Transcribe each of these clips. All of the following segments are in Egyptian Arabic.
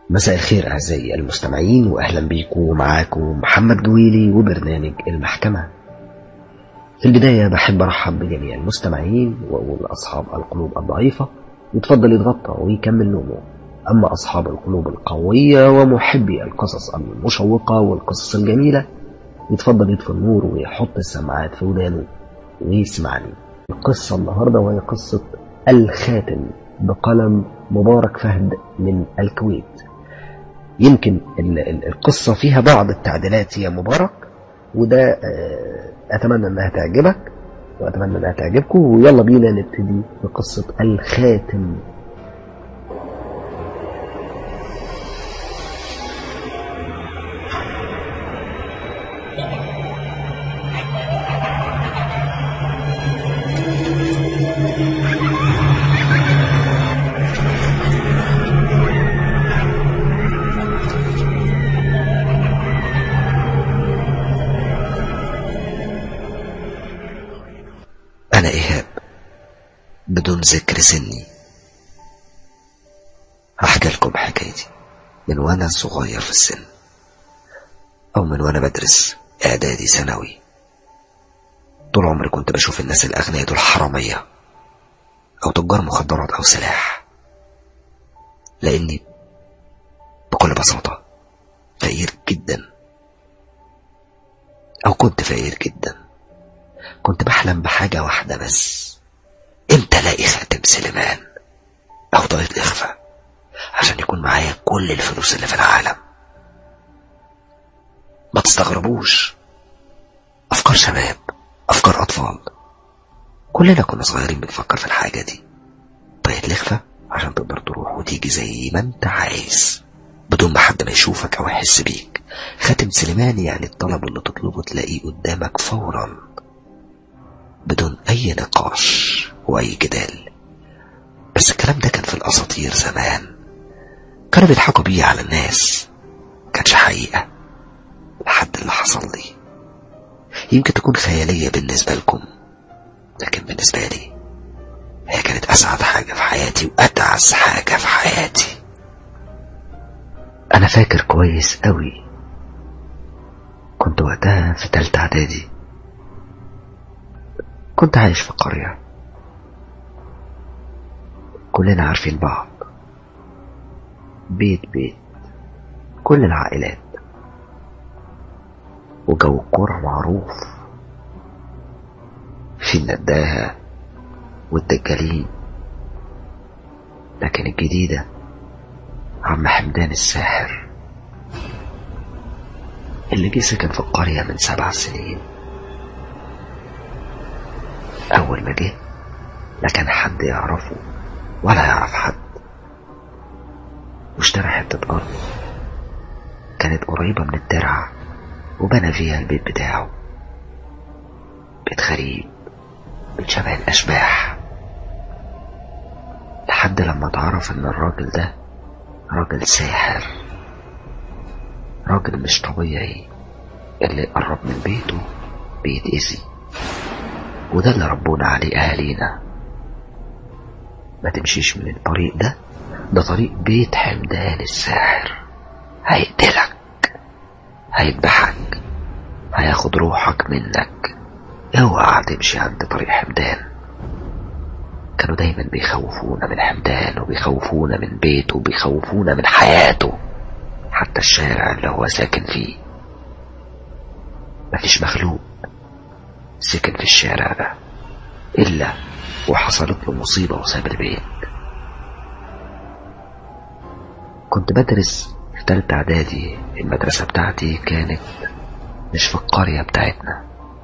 مساء الخير أعزائي المستمعين وأهلا بيكم معاكم محمد جويلي وبرنامج المحكمة في البداية بحب أرحب بجميع المستمعين وأقول لأصحاب القلوب الضعيفة يتفضل يتغطى ويكمل نومه أما أصحاب القلوب القوية ومحبي القصص المشوقة والقصص الجميلة يتفضل يطفي النور ويحط السماعات في ودانه ويسمعني القصة النهاردة وهي قصة الخاتم بقلم مبارك فهد من الكويت يمكن القصة فيها بعض التعديلات يا مبارك وده أتمنى أنها تعجبك وأتمنى أنها تعجبكم ويلا بينا نبتدي بقصة الخاتم أنا إيهاب بدون ذكر سني هحكي لكم حكايتي من وأنا صغير في السن أو من وأنا بدرس إعدادي ثانوي طول عمري كنت بشوف الناس الأغنياء دول حرامية أو تجار مخدرات أو سلاح لأني بكل بساطة فقير جدا أو كنت فقير جدا كنت بحلم بحاجة واحدة بس امتى الاقي خاتم سليمان او طاقية اخفاء عشان يكون معايا كل الفلوس اللي في العالم ما تستغربوش افكار شباب افكار اطفال كلنا كنا صغيرين بنفكر في الحاجة دي طاقية الاخفاء عشان تقدر تروح وتيجي زي ما انت عايز بدون ما حد ما يشوفك او يحس بيك خاتم سليمان يعني الطلب اللي تطلبه تلاقيه قدامك فورا بدون أي نقاش وأي جدال بس الكلام ده كان في الأساطير زمان كانوا بيضحكوا بيه على الناس كانش حقيقة لحد اللي حصل لي يمكن تكون خيالية بالنسبة لكم لكن بالنسبة لي هي كانت أسعد حاجة في حياتي وأتعس حاجة في حياتي أنا فاكر كويس قوي كنت وقتها في تالتة إعدادي كنت عايش في قرية كلنا عارفين بعض بيت بيت كل العائلات وجو الكورة معروف في النداهة والدجالين لكن الجديدة عم حمدان الساحر اللي جه سكن في القرية من سبع سنين أول ما جه لا كان حد يعرفه ولا يعرف حد واشترى حتة أرض كانت قريبة من الترعة وبنى فيها البيت بتاعه بيت غريب بيت شبه الأشباح لحد لما اتعرف إن الراجل ده راجل ساحر راجل مش طبيعي اللي يقرب من بيته بيتأذي وده اللي ربونا عليه أهالينا ما تمشيش من الطريق ده ده طريق بيت حمدان الساحر هيقتلك هيذبحك هياخد روحك منك اوعى تمشي عند طريق حمدان كانوا دايما بيخوفونا من حمدان وبيخوفونا من بيته وبيخوفونا من حياته حتى الشارع اللي هو ساكن فيه مفيش مخلوق سكن في الشارع ده إلا وحصلت له مصيبة وساب البيت كنت بدرس في تالتة إعدادي المدرسة بتاعتي كانت مش في القرية بتاعتنا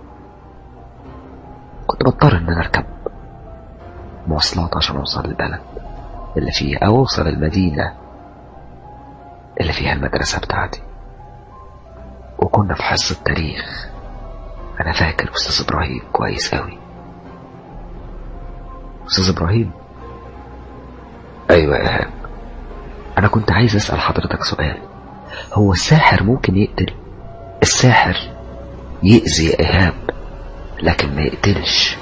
كنت بضطر إن أنا أركب مواصلات عشان أوصل البلد اللي فيها أو أوصل المدينة اللي فيها المدرسة بتاعتي وكنا في حصة تاريخ أنا فاكر أستاذ إبراهيم كويس أوي أستاذ إبراهيم أيوة يا إيهاب أنا كنت عايز أسأل حضرتك سؤال هو الساحر ممكن يقتل الساحر يأذي يا إيهاب لكن ما يقتلش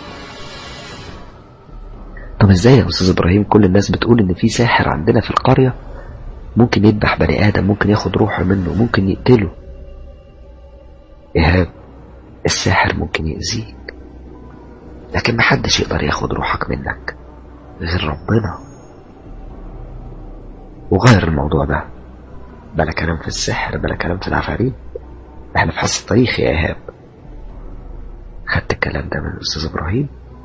طب ازاي يا استاذ ابراهيم كل الناس بتقول ان في ساحر عندنا في القرية ممكن يذبح بني آدم ممكن ياخد روحه منه ممكن يقتله إيهاب الساحر ممكن يأذيك لكن محدش يقدر ياخد روحك منك غير ربنا وغير الموضوع ده بلا كلام في السحر بلا كلام في العفاريت احنا في حصة تاريخ يا إيهاب خدت الكلام ده من الأستاذ إبراهيم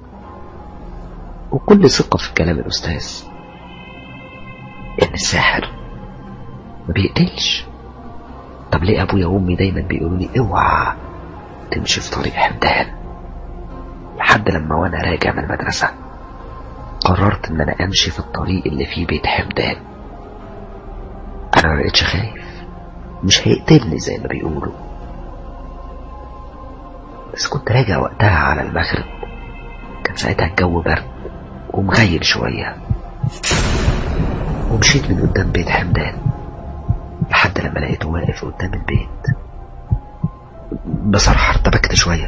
وكل ثقة في كلام الأستاذ إن الساحر ما بيقتلش طب ليه أبويا وأمي دايما بيقولوا لي اوعى تمشي في طريق حمدان لحد لما وأنا راجع من المدرسة قررت إن أنا أمشي في الطريق اللي فيه بيت حمدان أنا ما بقتش خايف مش هيقتلني زي ما بيقولوا بس كنت راجع وقتها على المغرب كان ساعتها الجو برد ومغيب شوية ومشيت من قدام بيت حمدان لحد لما لقيته واقف قدام البيت بصراحة ارتبكت شوية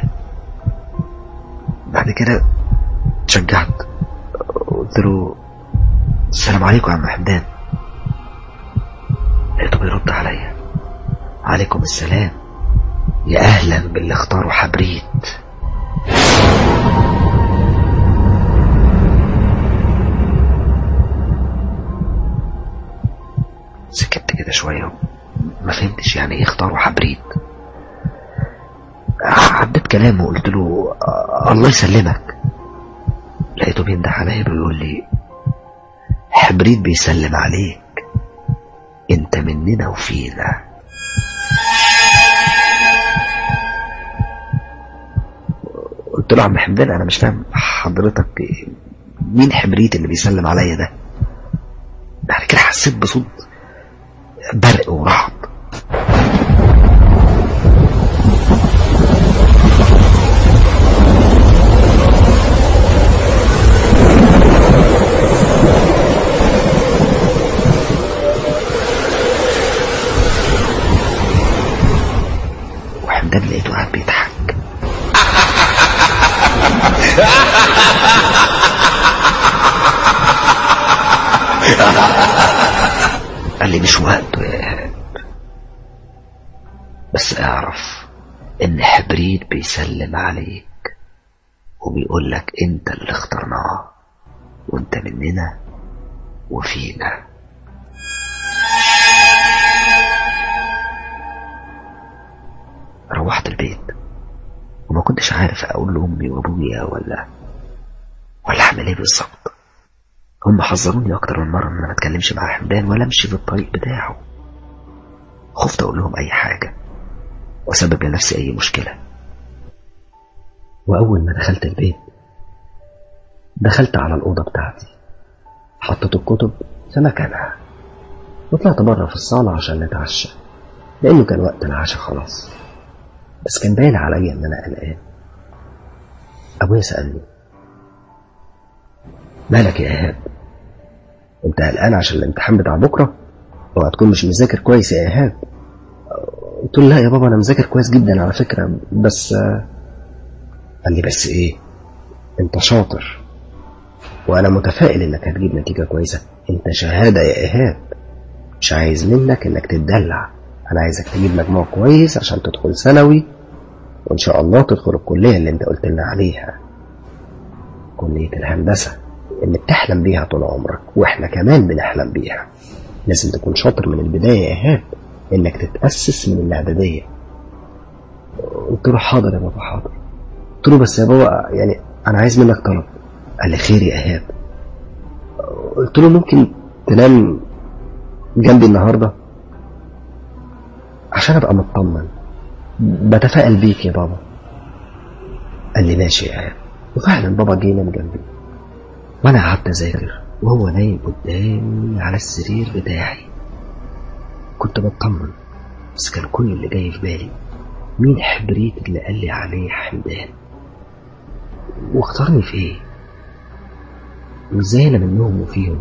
بعد كده اتشجعت قلت له السلام عليكم يا عم حمدان لقيته بيرد عليا عليكم السلام يا اهلا باللي اختاروا حبريت سكت كده شوية ما فهمتش يعني ايه اختاروا حبريت عدت كلامه وقلت له آه، الله يسلمك لقيته بينده عليا بيقول لي حبريت بيسلم عليك انت مننا وفينا قلت له عم حمدان انا مش فاهم حضرتك مين حبريت اللي بيسلم عليا ده بعد كده حسيت بصوت برق ورعد وحمدان لقيته قاعد بيضحك قال لي مش وقته يا إيهاب بس اعرف ان حبريت بيسلم عليك وبيقول لك انت اللي اخترناه وانت مننا وفينا روحت البيت وما كنتش عارف اقول لامي وابويا ولا ولا اعمل ايه بالظبط هم حذروني اكتر من مره ان انا ما اتكلمش مع حمدان ولا امشي في الطريق بتاعه خفت اقول لهم اي حاجه واسبب لنفسي اي مشكله واول ما دخلت البيت دخلت على الاوضه بتاعتي حطيت الكتب في مكانها وطلعت بره في الصاله عشان نتعشى لانه كان وقت العشاء خلاص بس كان باين عليا ان انا قلقان ابويا سالني مالك يا ايهاب انت قلقان عشان الامتحان بتاع بكره اوعى تكون مش مذاكر كويس يا ايهاب قلت له لا يا بابا انا مذاكر كويس جدا على فكره بس قال لي بس ايه انت شاطر وانا متفائل انك هتجيب نتيجه كويسه انت شهاده يا ايهاب مش عايز منك انك تتدلع انا عايزك تجيب مجموع كويس عشان تدخل ثانوي وان شاء الله تدخل الكليه اللي انت قلت لنا عليها كليه الهندسه اللي بتحلم بيها طول عمرك واحنا كمان بنحلم بيها لازم تكون شاطر من البدايه يا ايهاب انك تتاسس من الاعداديه قلت له حاضر يا بابا حاضر قلت له بس يا بابا يعني انا عايز منك طلب قال لي خير يا ايهاب قلت له ممكن تنام جنبي النهارده عشان ابقى مطمن بتفائل بيك يا بابا قال لي ماشي يا ايهاب وفعلا بابا جه نام جنبي وانا قعدت اذاكر وهو نايم قدامي على السرير بتاعي كنت بطمن بس كان كل اللي جاي في بالي مين حبريت اللي قال لي عليه حمدان واختارني في ايه وازاي انا منهم وفيهم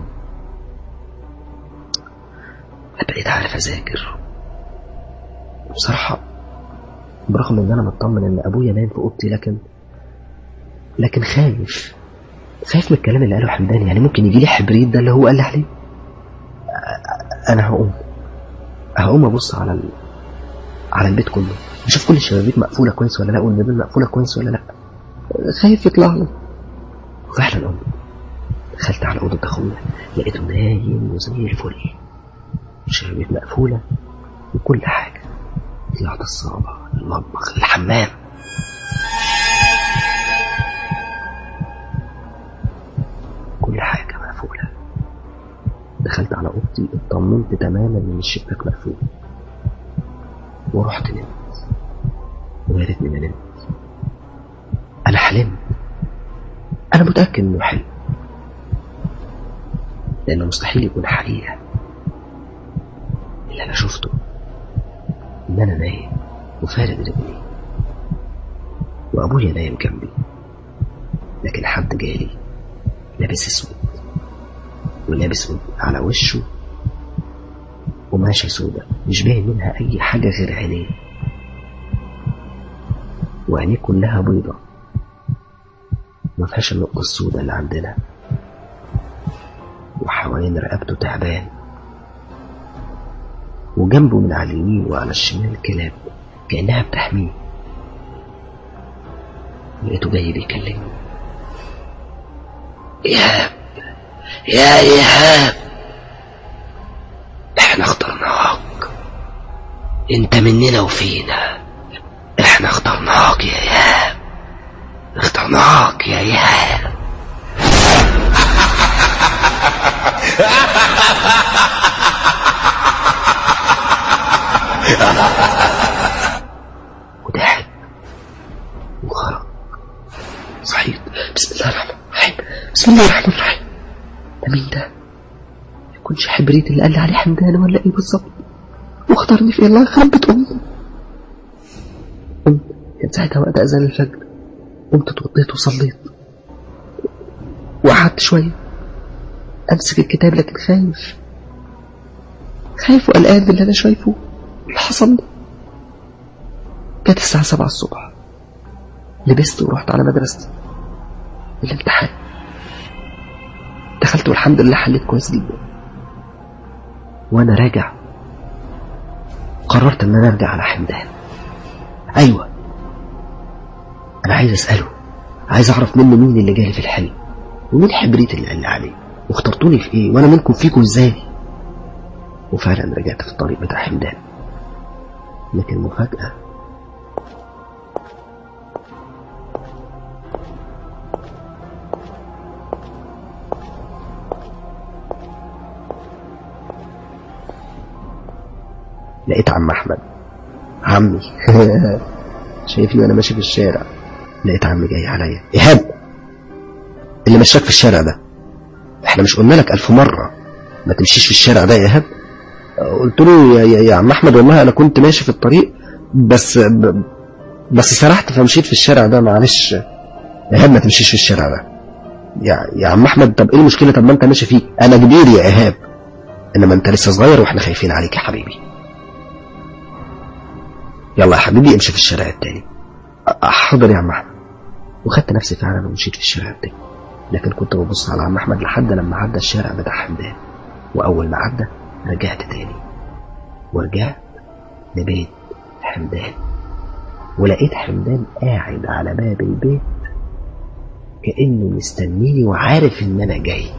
بقيت عارف اذاكر بصراحة برغم ان انا مطمن ان ابويا نايم في اوضتي لكن لكن خايف خايف من الكلام اللي قاله حمدان يعني ممكن يجي لي حبريت ده اللي هو قال لي عليه انا هقوم هقوم ابص على ال... على البيت كله اشوف كل الشبابيك مقفوله كويس ولا لا والبيبان مقفوله كويس ولا لا خايف يطلع لي وفعلا قمت دخلت على اوضه اخويا لقيته نايم وزي الفل الشبابيك مقفوله وكل حاجه طلعت الصاله المطبخ الحمام كل حاجه مقفوله دخلت على اوضتي اطمنت تماما ان الشباك مقفول ورحت نمت ويا ريتني ما نمت انا حلمت انا متاكد انه حلم لانه مستحيل يكون حقيقه اللي انا شفته ان انا نايم وفارد رجلي وابويا نايم جنبي لكن حد جالي لابس اسود ولابس على وشه قماشة سودة مش باين منها أي حاجة غير عينيه وعينيه كلها بيضة ما فيهاش النقطة السوداء اللي عندنا وحوالين رقبته تعبان وجنبه من على اليمين وعلى الشمال كلاب كأنها بتحميه لقيته جاي بيكلمني إيهاب يا إيهاب احنا اخترناك انت مننا وفينا احنا اخترناك يا إيهاب اخترناك يا إيهاب وضحك وخرج صحيت بسم الله الرحمن الرحيم بسم الله الرحمن الرحيم ده مين ده؟ يكونش حبريت اللي قال لي عليه حمدان ولا ايه بالظبط واختارني في الله يخرب بيت امي قمت كان ساعتها وقت اذان الفجر قمت اتوضيت وصليت وقعدت شويه امسك الكتاب لكن خايف خايف وقلقان باللي انا شايفه اللي حصل لي كانت الساعة سبعة الصبح لبست ورحت على مدرستي الامتحان دخلت والحمد لله حليت كويس جدا وانا راجع قررت ان انا ارجع على حمدان ايوه انا عايز اساله عايز اعرف منه مين اللي جالي في الحلم ومين حبريت اللي قال لي عليه واخترتوني في ايه وانا منكم فيكم ازاي وفعلا رجعت في الطريق بتاع حمدان لكن مفاجأة لقيت عم احمد عمي شايفني وانا ماشي في الشارع لقيت عمي جاي عليا ايهاب اللي مشاك في الشارع ده احنا مش قلنا لك الف مره ما تمشيش في الشارع ده يا ايهاب قلت له يا, يا, يا عم احمد والله انا كنت ماشي في الطريق بس ب... بس سرحت فمشيت في الشارع ده معلش ايهاب ما تمشيش في الشارع ده يا يا عم احمد طب ايه المشكله طب ما انت ماشي فيه انا كبير يا ايهاب انما انت لسه صغير واحنا خايفين عليك يا حبيبي يلا يا حبيبي امشي في الشارع التاني حاضر يا عم احمد وخدت نفسي فعلا ومشيت في الشارع التاني لكن كنت ببص على عم احمد لحد لما عدى الشارع بتاع حمدان واول ما عدى رجعت تاني ورجعت لبيت حمدان ولقيت حمدان قاعد على باب البيت كأنه مستنيني وعارف إن أنا جاي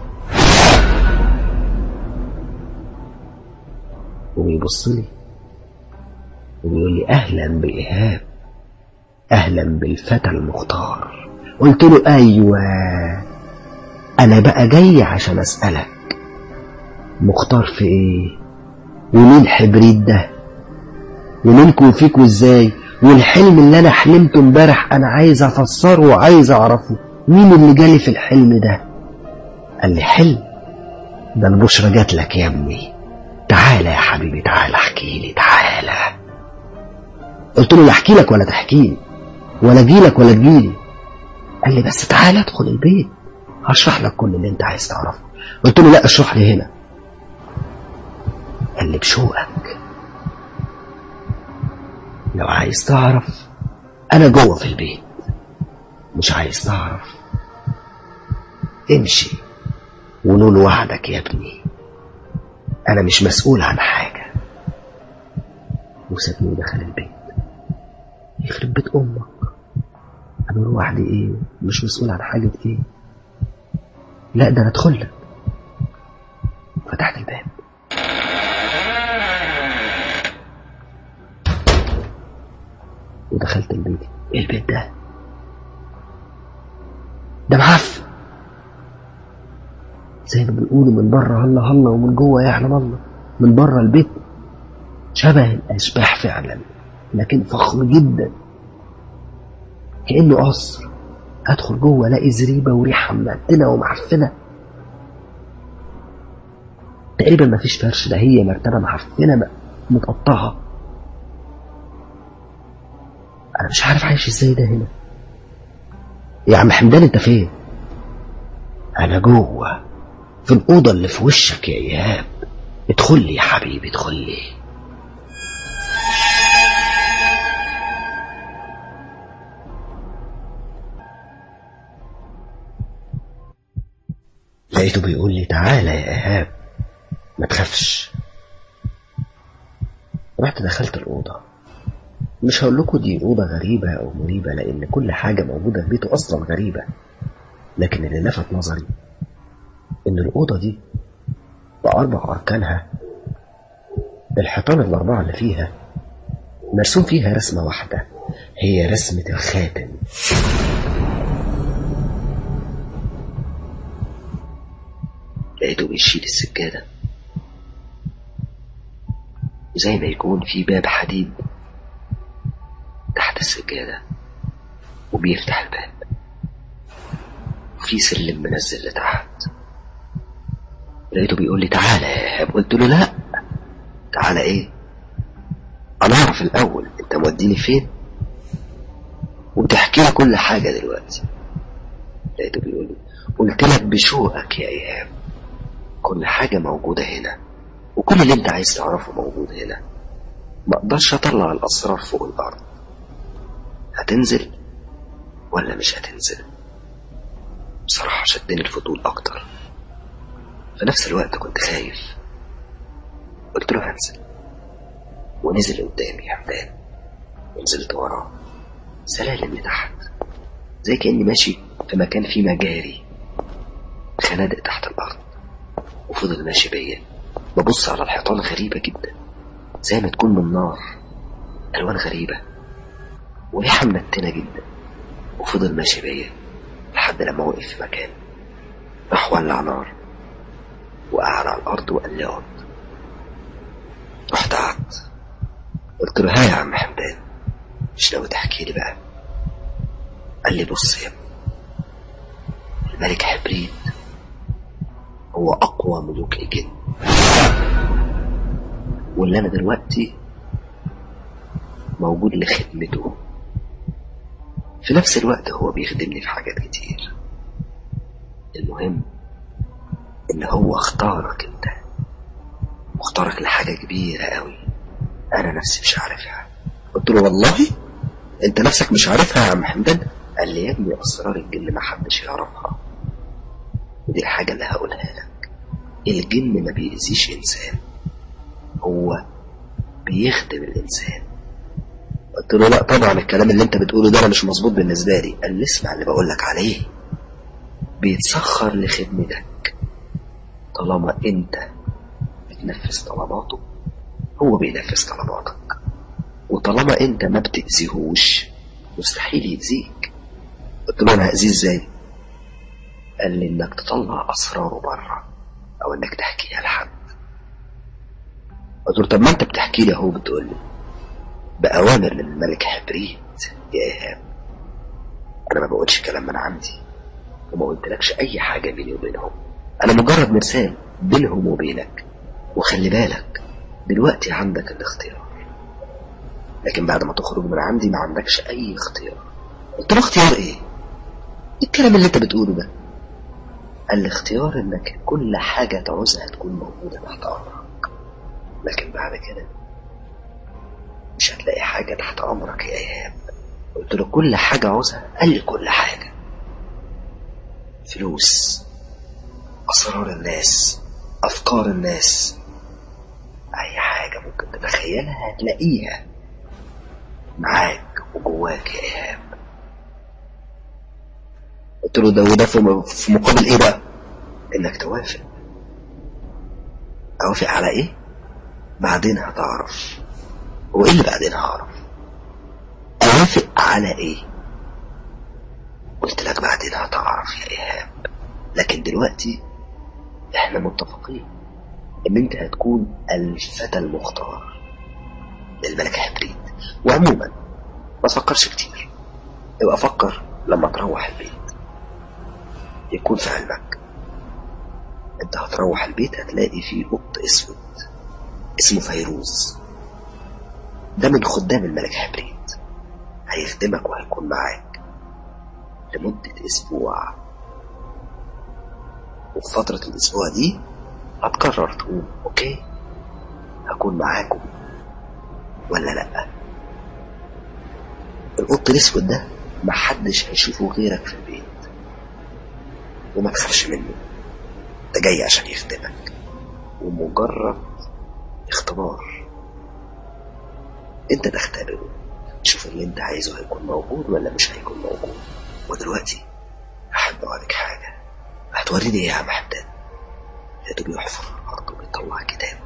وبيبص لي وبيقول لي أهلا بإيهاب أهلا بالفتى المختار قلت له أيوة أنا بقى جاي عشان أسألك مختار في إيه ومين حبريت ده ومنكم فيكم إزاي والحلم اللي أنا حلمته امبارح أنا عايز أفسره وعايز أعرفه مين اللي جالي في الحلم ده قال لي حلم ده البشرى جات لك يا ابني تعالى يا حبيبي تعالى احكي لي تعالى قلت له لا احكي لك ولا تحكي لي ولا اجي لك ولا تجيلي قال لي بس تعالى ادخل البيت هشرح لك كل اللي انت عايز تعرفه قلت له لا اشرح لي هنا قال لي بشوقك لو عايز تعرف انا جوه في البيت مش عايز تعرف امشي ونول وعدك يا ابني أنا مش مسؤول عن حاجة وسابني ودخل البيت يخرب بيت أمك أنا لوحدي إيه مش مسؤول عن حاجة إيه لا ده أنا أدخل لك فتحت الباب ودخلت البيت ايه البيت ده ده معفن زي ما بيقولوا من بره هلا هلا ومن جوه يعلم الله من بره البيت شبه الاشباح فعلا لكن فخم جدا كانه قصر ادخل جوه الاقي زريبه وريحه منتنه ومعفنه تقريبا ما فيش فرش ده هي مرتبه معفنه متقطعه انا مش عارف عايش ازاي ده هنا يا عم حمدان انت فين انا جوه في الاوضه اللي في وشك يا ايهاب ادخل لي يا حبيبي ادخل لي لقيته بيقول لي تعالى يا ايهاب ما تخافش رحت دخلت الاوضه مش هقول لكم دي أوضة غريبة أو مريبة لأن كل حاجة موجودة في بيته أصلا غريبة لكن اللي لفت نظري إن الأوضة دي بأربع أركانها الحيطان الأربعة اللي فيها مرسوم فيها رسمة واحدة هي رسمة الخاتم لقيته بيشيل السجادة وزي ما يكون في باب حديد تحت السجادة وبيفتح الباب وفي سلم منزل لتحت لقيته بيقول لي تعالى يا إيهاب قلت له لا تعالى ايه انا اعرف الاول انت موديني فين وتحكي لي كل حاجة دلوقتي لقيته بيقول لي قلت لك بشوقك يا ايهاب كل حاجة موجودة هنا وكل اللي انت عايز تعرفه موجود هنا ما اقدرش اطلع الاسرار فوق الارض هتنزل ولا مش هتنزل بصراحة شدني الفضول أكتر في نفس الوقت كنت خايف قلت له هنزل ونزل قدامي يا حمدان ونزلت وراه سلالم لتحت زي كأني ماشي في مكان فيه مجاري خنادق تحت الأرض وفضل ماشي بيا ببص على الحيطان غريبة جدا زي ما تكون من نار ألوان غريبة وريحة منتنة جدا وفضل ماشي بيا لحد لما وقف في مكان راح ولع نار وقعد على الأرض وقال لي اقعد رحت قعدت قلت له ها يا عم حمدان مش ناوي تحكي لي بقى قال لي بص يا ابني الملك حبريد هو أقوى ملوك الجن واللي أنا دلوقتي موجود لخدمته في نفس الوقت هو بيخدمني في حاجات كتير المهم ان هو اختارك انت واختارك لحاجة كبيرة قوي انا نفسي مش عارفها قلت له والله انت نفسك مش عارفها يا عم حمدان قال لي يا ابني اسرار الجن ما حدش يعرفها ودي الحاجة اللي هقولها لك الجن ما بيأذيش انسان هو بيخدم الانسان قلت له لا طبعا الكلام اللي انت بتقوله ده انا مش مظبوط بالنسبه لي قال لي اسمع اللي بقول لك عليه بيتسخر لخدمتك طالما انت بتنفذ طلباته هو بينفذ طلباتك وطالما انت ما بتأذيهوش مستحيل يأذيك قلت له انا هأذيه ازاي قال لي انك تطلع اسراره بره او انك تحكيها لحد قلت له طب ما انت بتحكي لي اهو بتقول لي بأوامر من الملك حبريت يا إيهاب أنا ما بقولش كلام من عندي وما قلتلكش أي حاجة بيني وبينهم أنا مجرد مرسال بينهم وبينك وخلي بالك دلوقتي عندك الاختيار لكن بعد ما تخرج من عندي ما عندكش أي اختيار قلت له اختيار إيه؟ إيه الكلام اللي أنت بتقوله ده؟ قال لي اختيار إنك كل حاجة تعوزها تكون موجودة تحت أمرك لكن بعد كده مش هتلاقي حاجة تحت أمرك يا إيهاب قلت له كل حاجة عاوزها قال لي كل حاجة فلوس أسرار الناس أفكار الناس تتخيلها هتلاقيها معاك وجواك يا إيهاب قلت له ده وده في في مقابل إيه بقى؟ إنك توافق أوافق على إيه؟ بعدين هتعرف هو إيه اللي بعدين هعرف؟ أوافق على إيه؟ قلت لك بعدين هتعرف يا إيهاب لكن دلوقتي إحنا متفقين إن أنت هتكون الفتى المختار للملكة حبريد وعموما ما تفكرش كتير ابقى فكر لما تروح البيت يكون في علمك انت هتروح البيت هتلاقي فيه قط اسود اسمه فيروز ده من خدام الملك حبريد هيخدمك وهيكون معاك لمدة أسبوع وفي فترة الأسبوع دي هتقرر تقول أوكي هكون معاكم ولا لأ القط الأسود ده محدش هيشوفه غيرك في البيت وما تخافش منه ده جاي عشان يخدمك ومجرد اختبار انت تختبره تشوف اللي انت عايزه هيكون موجود ولا مش هيكون موجود ودلوقتي احب اوريك حاجه هتوريني ايه يا عم حمدان لقيته بيحفر الارض وبيطلع كتاب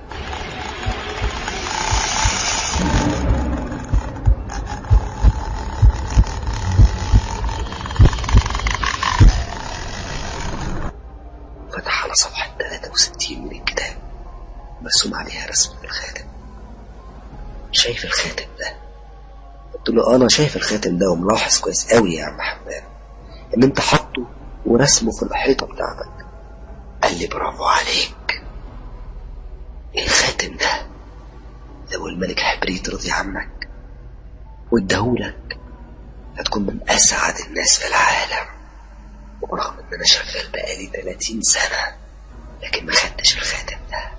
فتح على صفحة 63 من الكتاب مرسوم عليها رسم الخاتم شايف الخاتم ده قلت له انا شايف الخاتم ده وملاحظ كويس قوي يا عم حماد ان انت حاطه ورسمه في الحيطه بتاعتك قال لي برافو عليك الخاتم ده لو الملك حبريت رضي عنك واداهولك هتكون من اسعد الناس في العالم وبرغم ان انا شغال بقالي 30 سنه لكن ما خدتش الخاتم ده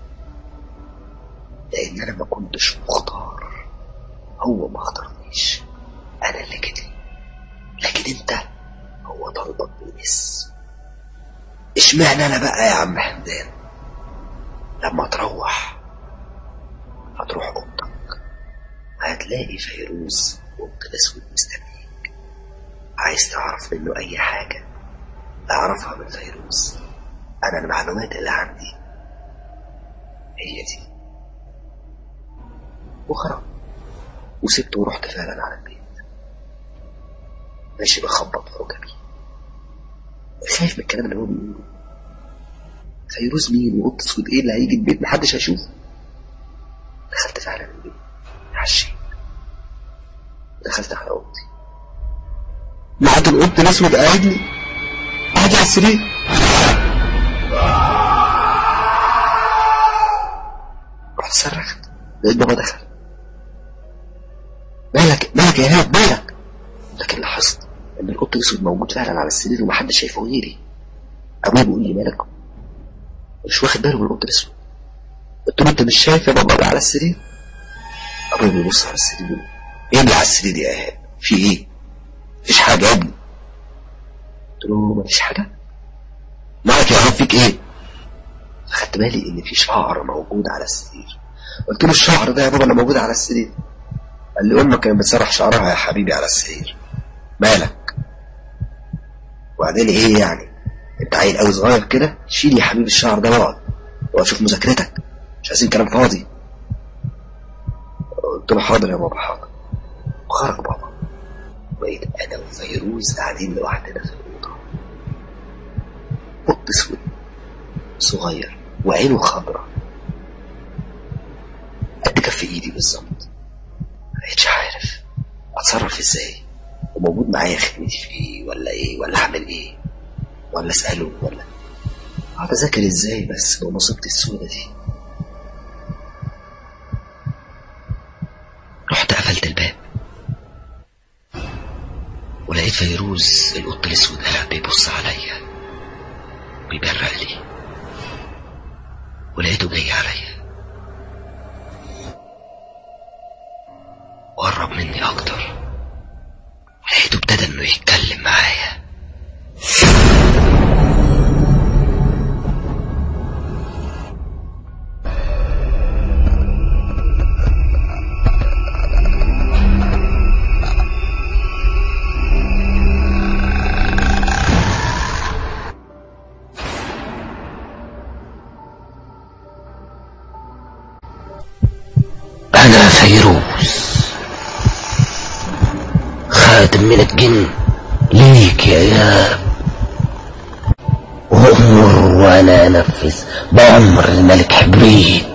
لان انا ما كنتش مختار هو ما اختارنيش انا اللي كده لكن انت هو طلبك بالاسم اشمعنى انا بقى يا عم حمدان لما تروح هتروح اوضتك هتلاقي فيروز وقت الاسود مستنيك عايز تعرف منه اي حاجه اعرفها من فيروز انا المعلومات اللي عندي هي دي وخرج وسبته ورحت فعلا على البيت ماشي بخبط في ركبي خايف من الكلام اللي هو بيقوله فيروز مين وقط اسود ايه اللي هيجي البيت محدش هيشوفه دخلت فعلا البيت عشيت دخلت على اوضتي لقيت القط الاسود قاعد لي قاعد على السرير رحت صرخت لقيت بابا دخل مالك مالك يا هاد مالك لكن لاحظت ان القط الاسود موجود فعلا على السرير ومحدش شايفه غيري ابويا بيقول لي مالك مش واخد باله من القط الاسود قلت له انت مش شايف يا بابا اللي على السرير ابويا بيبص على السرير بيقول ايه اللي على السرير يا ايهاب في ايه مفيش حاجه يا ابني قلت له مفيش حاجه مالك يا ايهاب فيك ايه فخدت بالي ان في شعر موجود على السرير قلت له الشعر ده يا بابا اللي موجود على السرير قال لي امك كانت بتسرح شعرها يا حبيبي على السرير مالك وبعدين ايه يعني انت عيل قوي صغير كده شيل يا حبيبي الشعر ده واقعد واشوف مذاكرتك مش عايزين كلام فاضي قلت له حاضر يا بابا حاضر وخرج بابا بقيت انا وفيروز قاعدين لوحدنا في الاوضه قط اسود صغير وعينه خضراء قد كف ايدي بالظبط مبقتش عارف اتصرف ازاي وموجود معايا خدمتي في ايه ولا ايه ولا اعمل ايه ولا اساله ولا اقعد اذاكر ازاي بس بمصيبتي السودة دي رحت قفلت الباب ولقيت فيروز القط الاسود قاعد بيبص عليا بيبرق لي ولقيته جاي عليا وقرب مني اكتر ولقيته ابتدى انه يتكلم معايا أنا فيروز خادم من الجن ليك يا ياب وأمر وأنا أنفذ بأمر الملك حبريت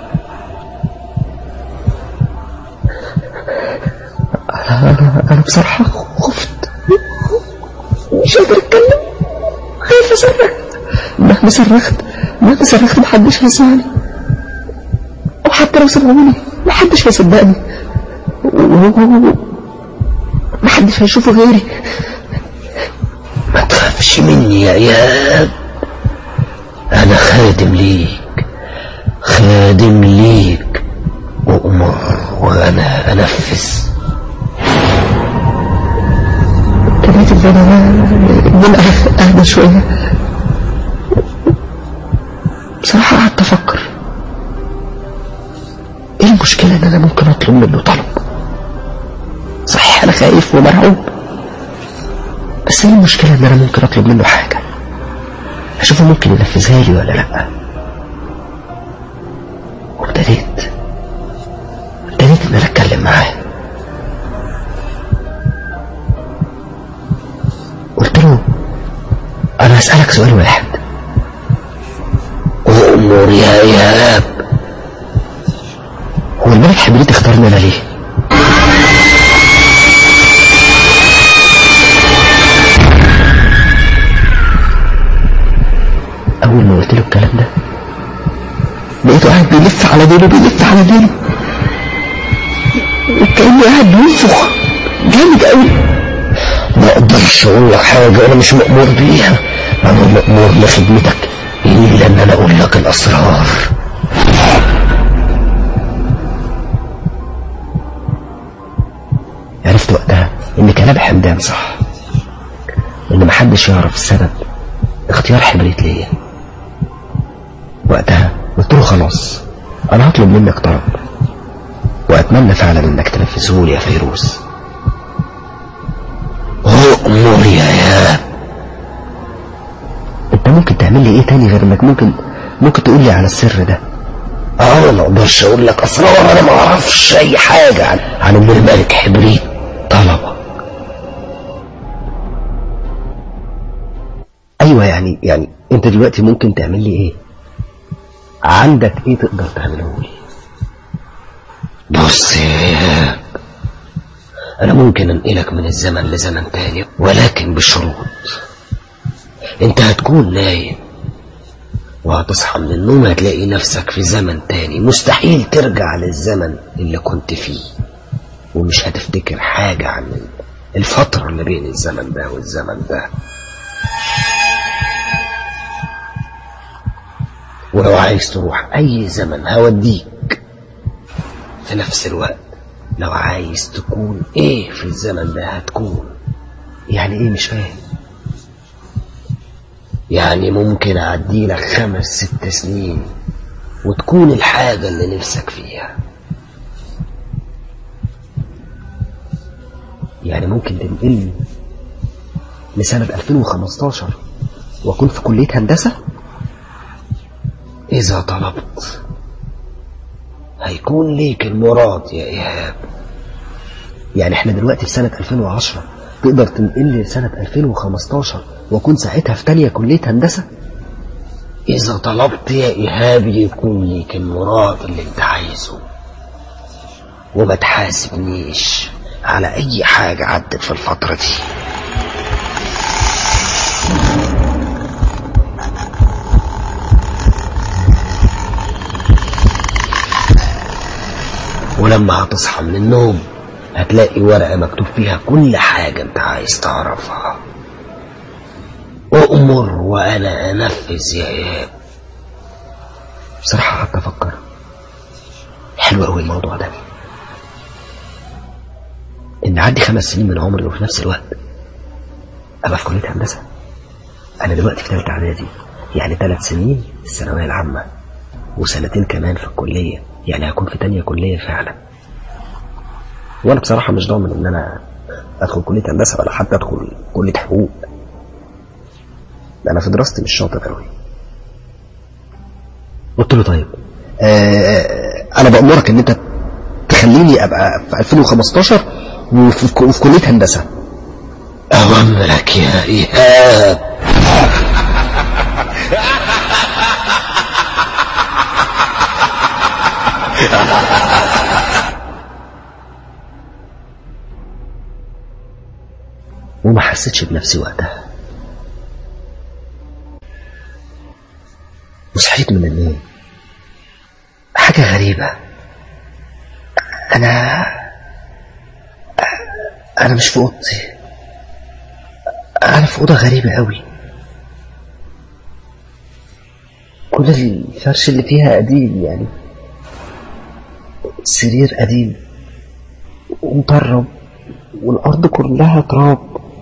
أنا بصراحة خفت مش قادر أتكلم خايف أصرخ مهما صرخت مهما صرخت محدش هيسمعني وحتى لو سمعوني محدش هيصدقني محدش هيشوفه غيري ما تخافش مني يا اياد انا خادم ليك خادم ليك وامر وانا انفذ ابتديت ان انا ان انا اهدى شويه بصراحه قعدت افكر ايه المشكله ان انا ممكن اطلب منه طلب صحيح انا خايف ومرعوب بس ايه المشكله ان انا ممكن اطلب منه حاجه اشوفه ممكن ينفذها لي ولا لا وابتديت ابتديت ان انا اتكلم معاه قلت له انا هسألك سؤال واحد وامر يا اياب هو الملك حبريت اختارني انا ليه اول ما قلت له الكلام ده لقيته قاعد بيلف على ديله بيلف على ديله وكأنه قاعد بينفخ جامد قوي ما اقدرش اقول لك حاجه انا مش مأمور بيها انا مأمور لخدمتك الا ان انا اقول لك الاسرار عرفت وقتها ان كلام حمدان صح ان محدش يعرف السبب اختيار حبريت ليا وقتها قلت له خلاص انا هطلب منك طلب واتمنى فعلا انك تنفذه لي يا فيروز امر يا اياب انت ممكن تعمل لي ايه تاني غير انك ممكن ممكن تقول لي على السر ده اه ما اقدرش اقول لك اسرار انا ما اعرفش اي حاجه عن عن ان الملك حبريت طلبك ايوه يعني يعني انت دلوقتي ممكن تعمل لي ايه عندك ايه تقدر تعمله لي بص يا اياب انا ممكن انقلك من الزمن لزمن تاني ولكن بشروط انت هتكون نايم وهتصحى من النوم هتلاقي نفسك في زمن تاني مستحيل ترجع للزمن اللي كنت فيه ومش هتفتكر حاجة عن الفترة اللي بين الزمن ده والزمن ده ولو عايز تروح أي زمن هوديك في نفس الوقت لو عايز تكون ايه في الزمن ده هتكون يعني ايه مش فاهم يعني ممكن اعدي لك خمس ست سنين وتكون الحاجة اللي نفسك فيها يعني ممكن تنقلني لسنة 2015 واكون في كلية هندسة إذا طلبت هيكون ليك المراد يا إيهاب يعني احنا دلوقتي في سنة 2010 تقدر تنقلني لسنة 2015 واكون ساعتها في تانية كلية هندسة إذا طلبت يا إيهاب يكون ليك المراد اللي أنت عايزه وما تحاسبنيش على أي حاجة عدت في الفترة دي ولما هتصحى من النوم هتلاقي ورقة مكتوب فيها كل حاجة انت عايز تعرفها أؤمر وأنا أنفذ يا إيهاب بصراحة قعدت أفكر حلو أوي الموضوع ده إن عدي خمس سنين من عمري وفي نفس الوقت أبقى في كلية هندسة أنا دلوقتي في تالتة إعدادي يعني ثلاث سنين الثانوية العامة وسنتين كمان في الكلية يعني هكون في تانية كلية فعلا وأنا بصراحة مش ضامن إن أنا أدخل كلية هندسة ولا حتى أدخل كلية حقوق أنا في دراستي مش شاطر أوي قلت له طيب آه أنا بأمرك إن أنت تخليني ابقى في 2015 وفي, وفي كليه هندسه أوامرك يا إيهاب وما حسيتش بنفسي وقتها وصحيت من النوم حاجة غريبة أنا أنا مش في أوضتي أنا في أوضة غريبة أوي كل الفرش اللي فيها قديم يعني سرير قديم ومطرب والأرض كلها تراب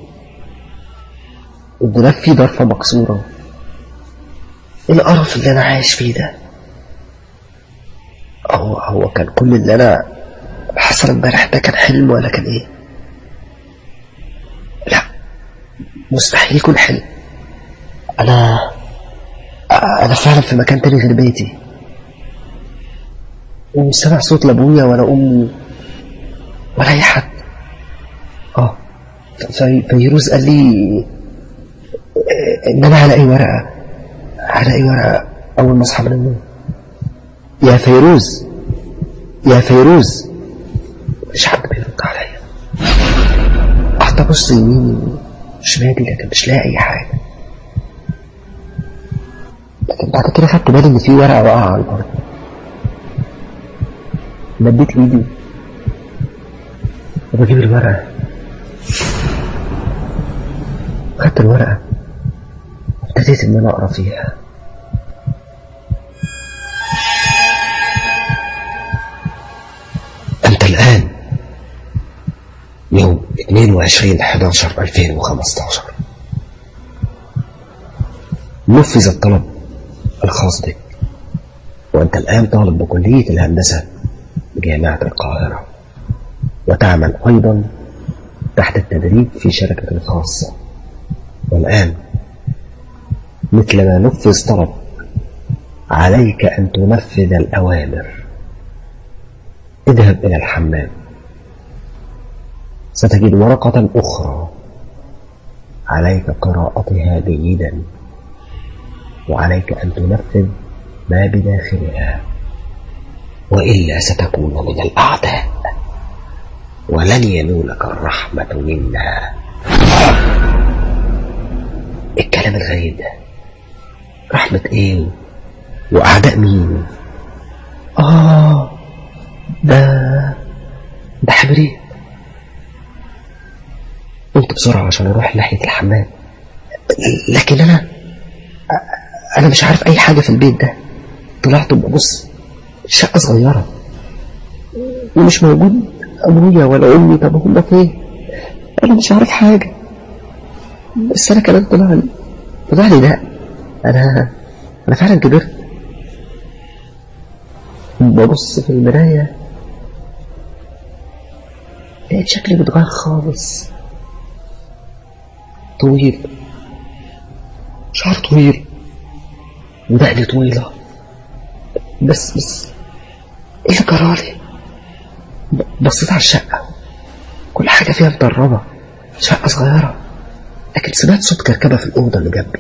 والدولاب فيه ضرفة مكسورة ايه القرف اللي أنا عايش فيه ده هو هو كان كل اللي أنا حصل امبارح ده كان حلم ولا كان إيه؟ لا مستحيل يكون حلم أنا أنا فعلا في مكان تاني غير بيتي ومش سامع صوت لا أبويا ولا أمي ولا أي حد اه في- فيروز قال لي ان انا هلاقي ورقه هلاقي ورقه اول ما اصحى من النوم يا فيروز يا فيروز مش حد بيرد عليا قعدت ابص يميني وشمالي لكن مش لاقي اي حاجه لكن بعد كده خدت بالي ان في ورقه واقعه على الارض مديت ايدي وبجيب الورقه خدت الورقة ابتديت إن أنا أقرأ فيها أنت الآن يوم 22 11 2015 نفذ الطلب الخاص بك وأنت الآن طالب بكلية الهندسة بجامعة القاهرة وتعمل أيضا تحت التدريب في شركة خاصة والآن مثل ما نفذ طلب عليك أن تنفذ الأوامر اذهب إلى الحمام ستجد ورقة أخرى عليك قراءتها جيدا وعليك أن تنفذ ما بداخلها وإلا ستكون من الأعداء ولن ينولك الرحمة منا الكلام الغريب ده رحمة ايه وأعداء مين آه ده ده حبري قمت بسرعة عشان أروح ناحية الحمام لكن أنا أنا مش عارف أي حاجة في البيت ده طلعت ببص شقة صغيرة ومش موجود أبويا ولا أمي طب هم فين أنا مش عارف حاجة بس أنا كمان طلع لي طلع لي ده أنا أنا فعلا كبرت ببص في المراية لقيت شكلي بيتغير خالص طويل شعر طويل ودقني طويلة بس بس ايه اللي جرالي ب- بصيت على الشقة كل حاجة فيها مطربة شقة صغيرة لكن سمعت صوت كركبة في الأوضة اللي جنبي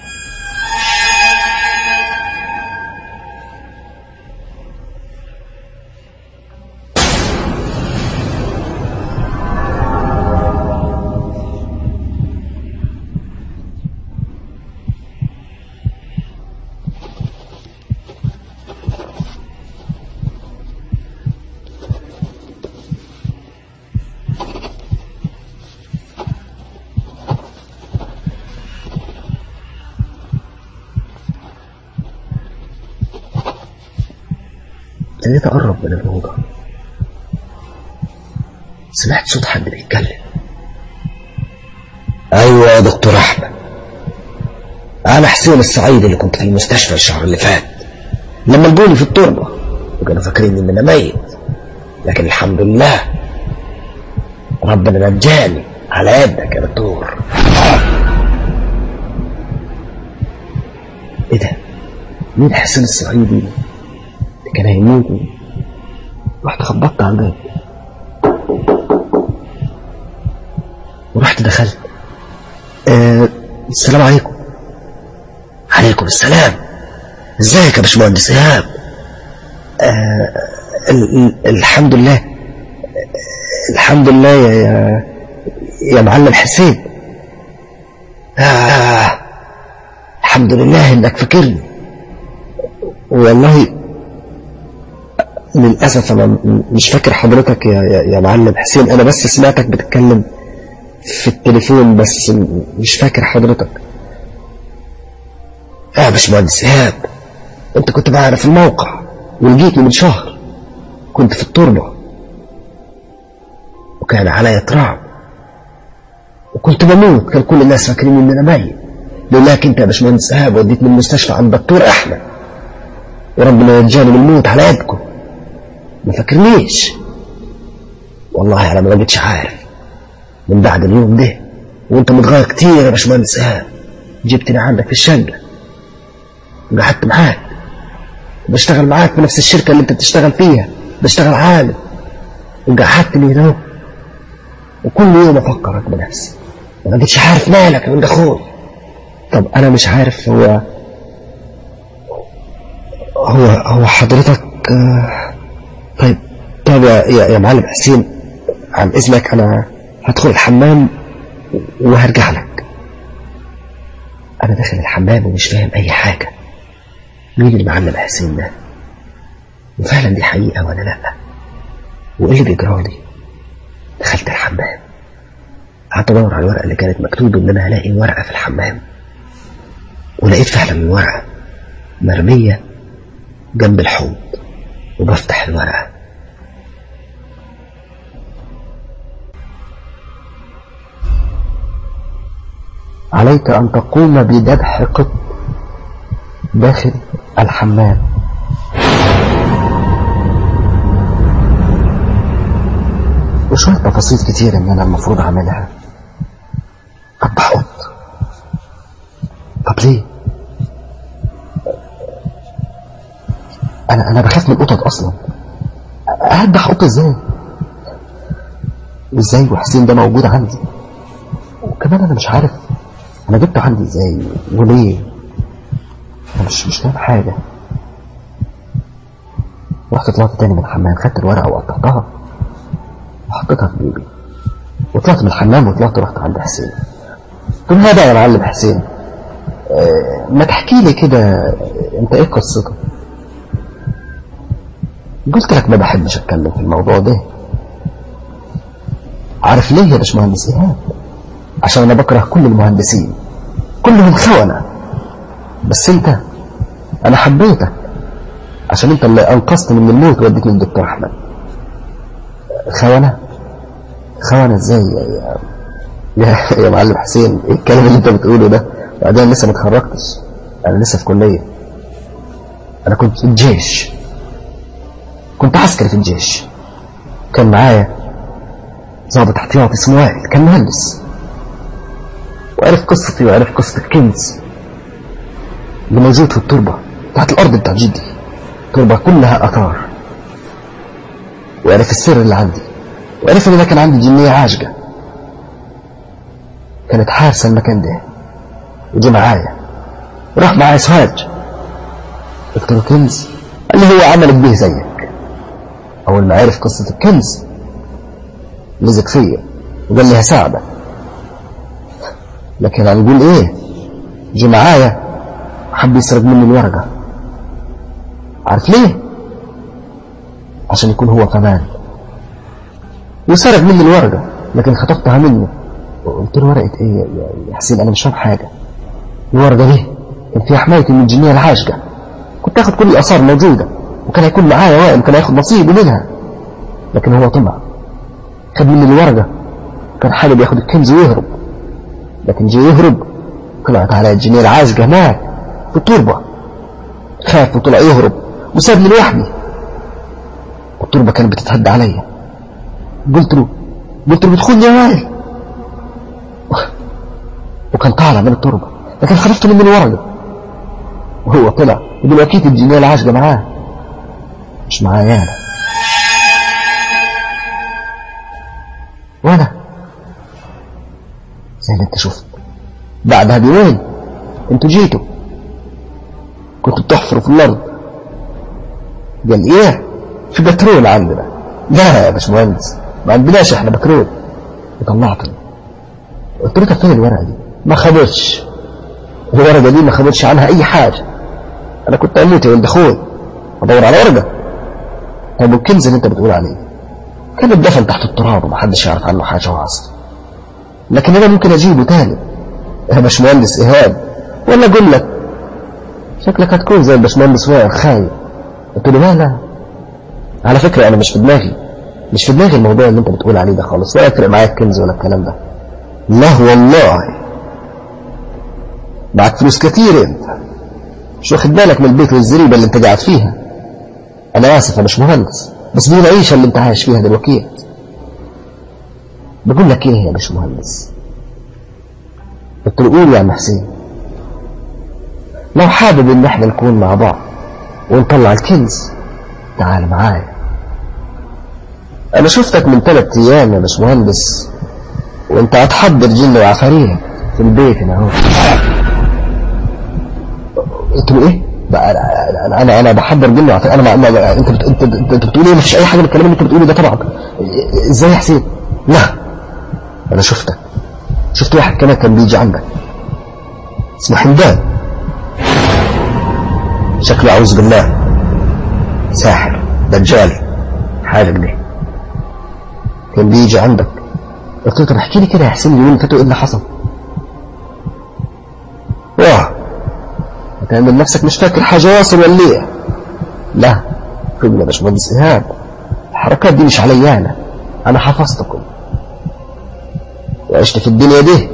ابتديت أقرب من الأوضة سمعت صوت حد بيتكلم أيوة يا دكتور أحمد أنا حسين السعيد اللي كنت في المستشفى الشهر اللي فات لما لقوني في التربة وكانوا فاكرين إن أنا ميت لكن الحمد لله ربنا نجاني على يدك يا دكتور إيه ده؟ مين حسين الصعيدي اللي كان هيموت رحت خبطت على الباب ورحت دخلت آه السلام عليكم عليكم السلام ازيك يا باشمهندس ايهاب آه ال- ال- الحمد لله الحمد لله يا يا, يا معلم حسين آه. الحمد لله انك فاكرني والله للاسف انا م- مش فاكر حضرتك يا, يا, يا معلم حسين انا بس سمعتك بتتكلم في التليفون بس م- مش فاكر حضرتك يا باشمهندس ايهاب انت كنت معانا في الموقع ولقيتني من شهر كنت في التربة وكان عليا تراب وكنت بموت كان كل الناس فاكرين ان انا ميت لولاك انت يا باشمهندس ايهاب وديتني المستشفى عند دكتور احمد وربنا ينجاني من الموت على يدكم ما فاكرنيش والله انا ما بقتش عارف من بعد اليوم ده وانت متغير كتير يا باشمهندس ايهاب جبتني عندك في الشقه وقعدت معاك بشتغل معاك في نفس الشركة اللي انت بتشتغل فيها بشتغل عالم وقعدتني هنا وكل يوم افكرك بنفسي ما بقتش عارف مالك من اخوي طب انا مش عارف هو هو هو حضرتك آه، طيب طيب يا, يا, يا معلم حسين عن اذنك انا هدخل الحمام وهرجع لك انا داخل الحمام ومش فاهم اي حاجه مين المعلم حسين ده وفعلا دي حقيقة ولا لا وايه اللي بيجرالي دخلت الحمام قعدت ادور على الورقة اللي كانت مكتوب ان انا هلاقي ورقة في الحمام ولقيت فعلا الورقة مرمية جنب الحوض وبفتح الورقة عليك أن تقوم بذبح قط داخل الحمام وشوية تفاصيل كتير ان انا المفروض اعملها اذبح قط طب ليه انا انا بخاف من القطط اصلا اذبح قط ازاي ازاي وحسين ده موجود عندي وكمان انا مش عارف انا جبته عندي ازاي وليه انا مش مش فاهم حاجه رحت طلعت تاني من الحمام خدت الورقه وقطعتها وحطيتها في جيبي وطلعت من الحمام وطلعت رحت عند حسين قلت له هذا يا معلم حسين آه، ما تحكي لي كده انت ايه قصتك قلت لك ما بحبش اتكلم في الموضوع ده عارف ليه يا باشمهندس ايهاب عشان انا بكره كل المهندسين كلهم خونة بس انت انا حبيتك عشان انت اللي انقذتني من الموت وديتني للدكتور احمد خونة خونة ازاي يا, يا, يا معلم حسين ايه الكلام اللي انت بتقوله ده بعدين لسه ما اتخرجتش انا لسه في كلية انا كنت في الجيش كنت عسكري في الجيش كان معايا ضابط احتياطي اسمه وائل كان مهندس وعرف قصتي وعرف قصة الكنز اللي موجود في التربة تحت الأرض بتاع جدي التربة كلها آثار وعرف السر اللي عندي وعرف إن أنا كان عندي جنية عاشقة كانت حارسة المكان ده وجي معايا وراح معايا سوهاج قلت له كنز قال لي هو عملك به زيك أول ما عرف قصة الكنز لزق فيا وقال لي هساعدك لكن هنقول ايه جه معايا حب يسرق مني الورقة عارف ليه عشان يكون هو كمان وسرق مني الورقة لكن خطفتها منه وقلت له ورقة ايه يا- يا حسين انا مش فاهم حاجة الورقة دي كان فيها حماية من الجنية العاشقة كنت اخد كل الاثار موجودة وكان هيكون معايا وائل وكان هياخد نصيبه منها لكن هو طمع خد مني الورقة كان حابب ياخد الكنز ويهرب لكن جه يهرب طلعت على الجنيه العاشقة هناك في التربة خاف وطلع يهرب وسابني لوحدي والتربة كانت بتتهد عليا قلت له قلت له بتخوني يا وائل وكان طالع من التربة لكن خلفت مني الورقة وهو طلع ودلوقتي الجنيه العاشقة معاه مش معايا انا وانا زي ما انت شفت بعدها بيومين انتوا جيتوا كنتوا بتحفروا في الارض قال ايه في بترول عندنا لا يا باشمهندس ما عندناش احنا بترول وطلعت له قلت له طب فين الورقه دي ما خدتش الورقه دي ما خدتش عنها اي حاجه انا كنت اموت يا ولد اخوي ادور على ورقه طب والكنز اللي انت بتقول عليه كان اتدفن تحت التراب ومحدش يعرف عنه حاجه واصل لكن انا ممكن اجيبه تاني يا باشمهندس ايهاب ولا اقول لك شكلك هتكون زي الباشمهندس وائل خايف قلت له لا لا على فكره انا مش في دماغي مش في دماغي الموضوع اللي انت بتقول عليه ده خالص ولا يفرق معايا الكنز ولا الكلام ده لا والله معك فلوس كتير انت مش واخد بالك من البيت والزريبه اللي انت قاعد فيها انا اسف يا باشمهندس بس دي العيشه اللي انت عايش فيها دلوقتي بقول لك ايه يا باشمهندس قلت له قول يا عم حسين لو حابب ان احنا نكون مع بعض ونطلع الكنز تعال معايا انا شفتك من ثلاث ايام يا باشمهندس وانت هتحضر جن وعفاريت في البيت هنا اهو قلت له ايه بقى انا انا انا بحضر جن وعفاريت انا ما ما انت بت... انت انت انت بتقول ايه مفيش اي حاجه من الكلام اللي انت بتقوله ده طبعا ازاي يا حسين لا انا شفتك شفت واحد كمان كان بيجي عندك اسمه حمدان شكله اعوذ بالله ساحر دجال حاجه كده كان بيجي عندك قلت له طب احكي لي كده يا حسين اليومين اللي فاتوا ايه اللي حصل واه هتعمل نفسك مش فاكر حاجه واصل ولا ايه لا فين يا باشمهندس ايهاب الحركات دي مش عليا انا انا حفظتكم وعشت في الدنيا دي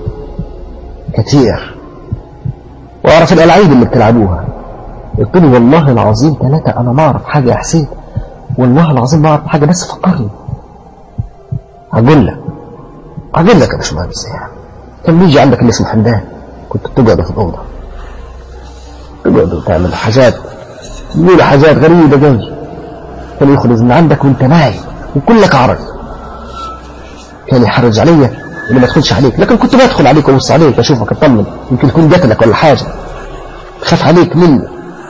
كتير واعرف الالعاب اللي بتلعبوها قلت له والله العظيم ثلاثة انا ما اعرف حاجة يا حسين والله العظيم ما اعرف حاجة بس فكرني هقول لك هقول لك يا باشمهندس يعني كان بيجي عندك اللي اسمه حمدان كنت بتقعد في الأوضة تقعد وتعمل حاجات يقول حاجات غريبة قوي كان يخرج من عندك وانت نايم وكلك عرج كان يحرج عليا اللي ما ادخلش عليك لكن كنت بدخل عليك وابص عليك اشوفك اطمن يمكن يكون قتلك ولا حاجه خاف عليك مني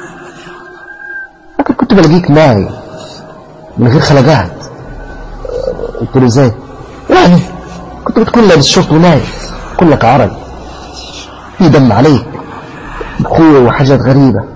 لكن كنت بلاقيك نايم من غير خلقات قلت له ازاي يعني كنت بتكون لابس شورت ونايم كلك عرج في دم عليك بخور وحاجات غريبه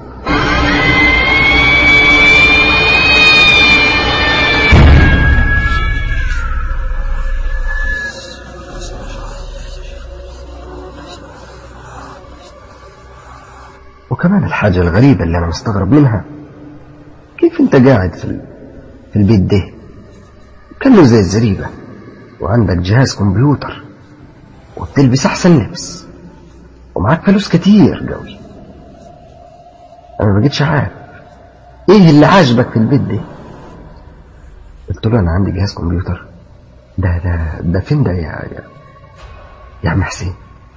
وكمان الحاجة الغريبة اللي أنا مستغرب منها كيف أنت قاعد في, في البيت ده كله زي الزريبة وعندك جهاز كمبيوتر وبتلبس أحسن لبس ومعاك فلوس كتير قوي أنا ما بقيتش عارف إيه اللي عاجبك في البيت ده قلت له أنا عندي جهاز كمبيوتر ده ده ده فين ده يا يا, يا عم حسين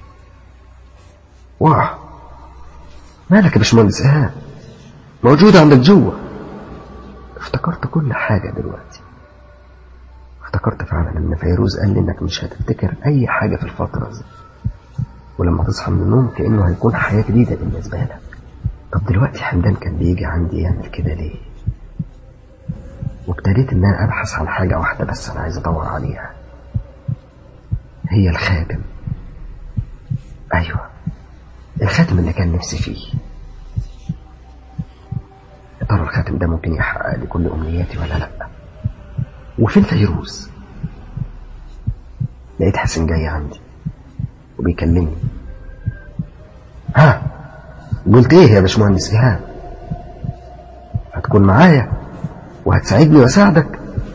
واه مالك يا باشمهندس ايهاب موجودة عندك جوه افتكرت كل حاجة دلوقتي افتكرت فعلا ان فيروز قال لي انك مش هتفتكر اي حاجة في الفترة دي ولما تصحى من النوم كأنه هيكون حياة جديدة بالنسبة لك طب دلوقتي حمدان كان بيجي عندي يعمل كده ليه وابتديت ان انا ابحث عن حاجة واحدة بس انا عايز ادور عليها هي الخاتم ايوه الخاتم اللي كان نفسي فيه يا ترى الخاتم ده ممكن يحقق لي كل امنياتي ولا لا وفين فيروز لقيت حسن جاي عندي وبيكلمني ها قلت ايه يا باشمهندس ايهاب هتكون معايا وهتساعدني واساعدك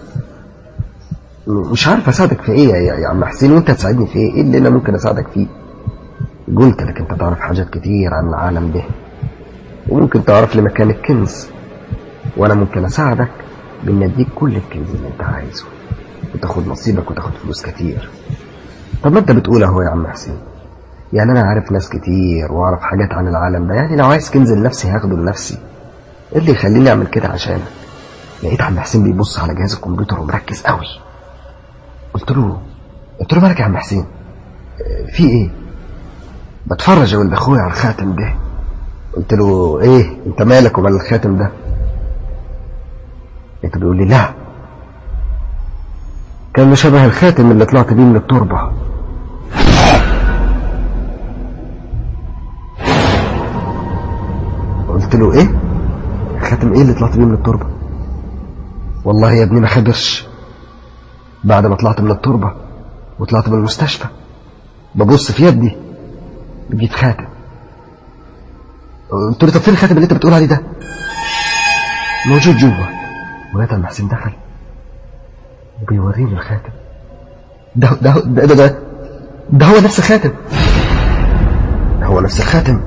مش عارف اساعدك في ايه يا, يا عم حسين وانت هتساعدني في ايه ايه اللي انا ممكن اساعدك فيه قلت لك انت تعرف حاجات كتير عن العالم ده وممكن تعرف لي مكان الكنز وانا ممكن اساعدك بان اديك كل الكنز اللي انت عايزه وتاخد نصيبك وتاخد فلوس كتير طب ما انت بتقول اهو يا عم حسين يعني انا عارف ناس كتير واعرف حاجات عن العالم ده يعني لو عايز كنز لنفسي هاخده لنفسي ايه اللي يخليني اعمل كده عشانك لقيت عم حسين بيبص على جهاز الكمبيوتر ومركز قوي قلت له قلت له مالك يا عم حسين في ايه بتفرج يا ولد اخويا على الخاتم ده قلت له ايه انت مالك ومال الخاتم ده لقيته بيقول لي لا كان شبه الخاتم اللي طلعت بيه من التربة قلت له ايه خاتم ايه اللي طلعت بيه من التربة والله يا ابني ما خبرش بعد ما طلعت من التربة وطلعت من المستشفى ببص في يدي لقيت خاتم قلت له طب فين الخاتم اللي انت بتقول عليه ده موجود جوه ولقيت عم حسين دخل وبيوريني الخاتم ده ده ده ده, ده, ده هو نفس الخاتم ده هو نفس الخاتم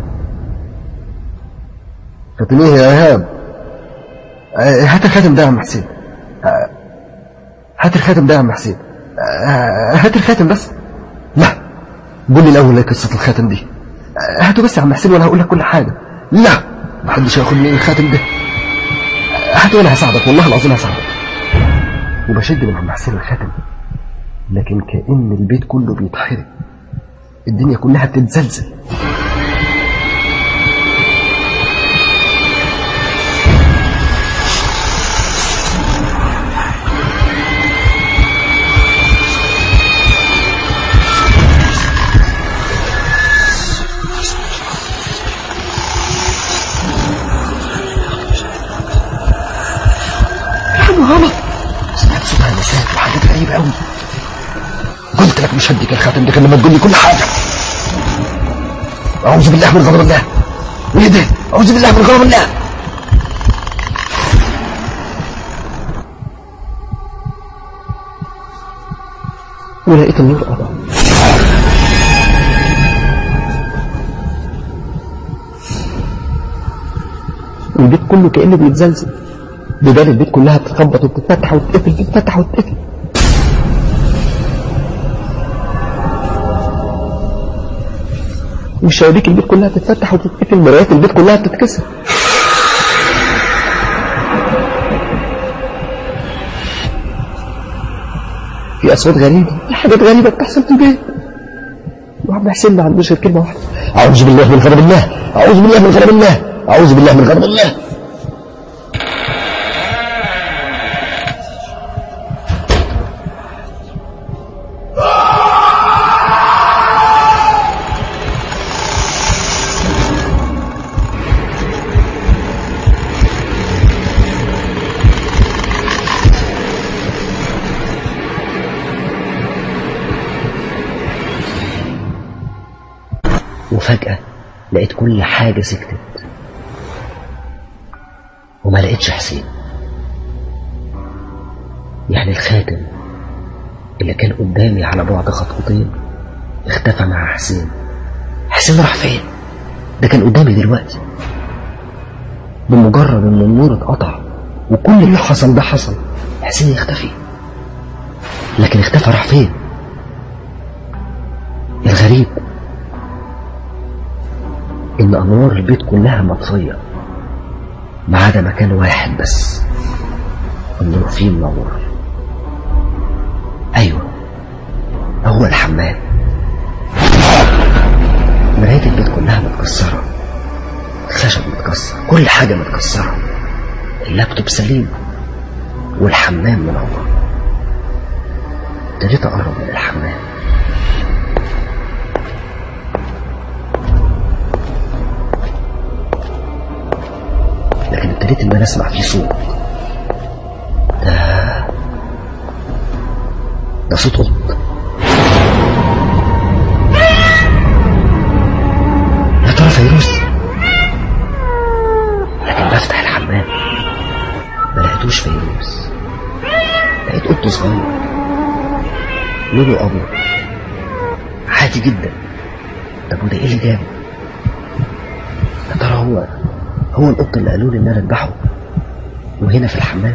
خاتم ايه يا ايهاب آه، هات الخاتم ده يا عم حسين آه، هات الخاتم ده يا عم حسين آه، هات الخاتم بس لا قول لي الاول ايه قصه الخاتم دي آه، هاته بس يا عم حسين وانا هقول لك كل حاجه لا محدش ياخد مني الخاتم ده هاته وانا هساعدك والله العظيم هساعدك وبشد من عم حسين الخاتم لكن كأن البيت كله بيتحرق الدنيا كلها بتتزلزل في حاجة غلط سمعت صوت هلسات وحاجات غريبة قوي قلت لك مش هديك الخاتم ده غير لما تقول لي كل حاجة أعوذ بالله من غضب الله وإيه ده؟ أعوذ بالله من غضب الله ولقيت النور قضى البيت كله كأنه بيتزلزل بيبان البيت كلها بتخبط وبتتفتح وتتقفل بتتفتح وتتقفل وشبابيك البيت كلها بتتفتح وتتقفل مرايات البيت كلها بتتكسر في اصوات غريبه في حاجات غريبه بتحصل في البيت وعم حسين ما عندوش غير كلمه واحده اعوذ بالله من غضب الله اعوذ بالله من غضب الله اعوذ بالله من غضب الله وفجأة لقيت كل حاجة سكتت وما لقيتش حسين يعني الخاتم اللي كان قدامي على بعد خطوتين اختفى مع حسين حسين راح فين ده كان قدامي دلوقتي بمجرد ان النور اتقطع وكل اللي حصل ده حصل حسين يختفي لكن اختفى راح فين الغريب ان انوار البيت كلها مطفيه ما عدا مكان واحد بس النور فيه منور ايوه هو الحمام مراية البيت كلها متكسرة الخشب متكسر كل حاجة متكسرة اللابتوب سليم والحمام منور ابتديت اقرب من الحمام لكن ابتديت ان انا اسمع فيه صوت ده ده صوت قط يا ترى فيروز لكن بفتح الحمام ما لقيتوش فيروز لقيت قط صغير لونه ابيض عادي جدا طب وده ايه اللي جابه يا ترى هو هو القط اللي قالوا لي ان انا اذبحه وهنا في الحمام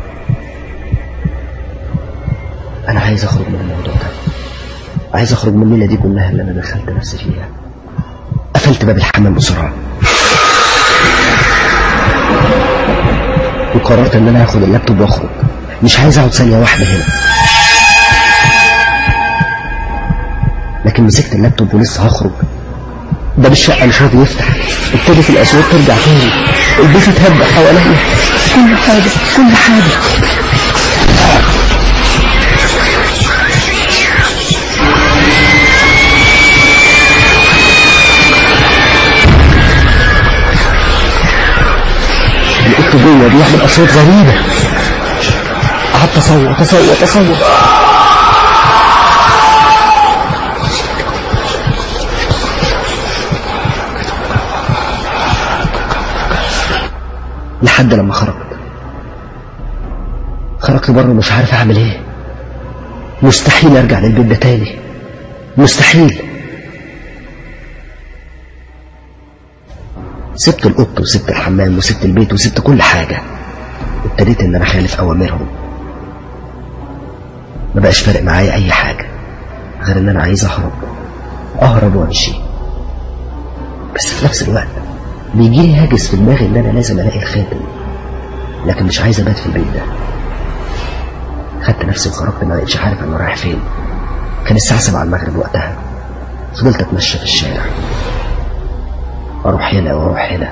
انا عايز اخرج من الموضوع ده عايز اخرج من الليله دي كلها اللي انا دخلت نفسي فيها قفلت باب الحمام بسرعه وقررت ان انا هاخد اللابتوب واخرج مش عايز اقعد ثانيه واحده هنا لكن مسكت اللابتوب ولسه هخرج باب الشقة مش راضي يفتح ابتدت الأصوات ترجع تاني البيت اتهب حواليا كل حاجة كل حاجة لقيته جوه بيعمل أصوات غريبة قعدت أصوت أصوت أصوت لحد لما خرجت خرجت بره مش عارف اعمل ايه مستحيل ارجع للبيت ده تاني مستحيل سبت القط وسبت الحمام وسبت البيت وسبت كل حاجة ابتديت ان انا اخالف اوامرهم ما بقاش فارق معايا اي حاجة غير ان انا عايز اهرب اهرب وامشي بس في نفس الوقت بيجي لي هاجس في دماغي ان انا لازم الاقي الخاتم لكن مش عايز ابات في البيت ده خدت نفسي وخرجت ما بقتش عارف انا رايح فين كان الساعة 7 المغرب وقتها فضلت اتمشى في الشارع اروح هنا واروح هنا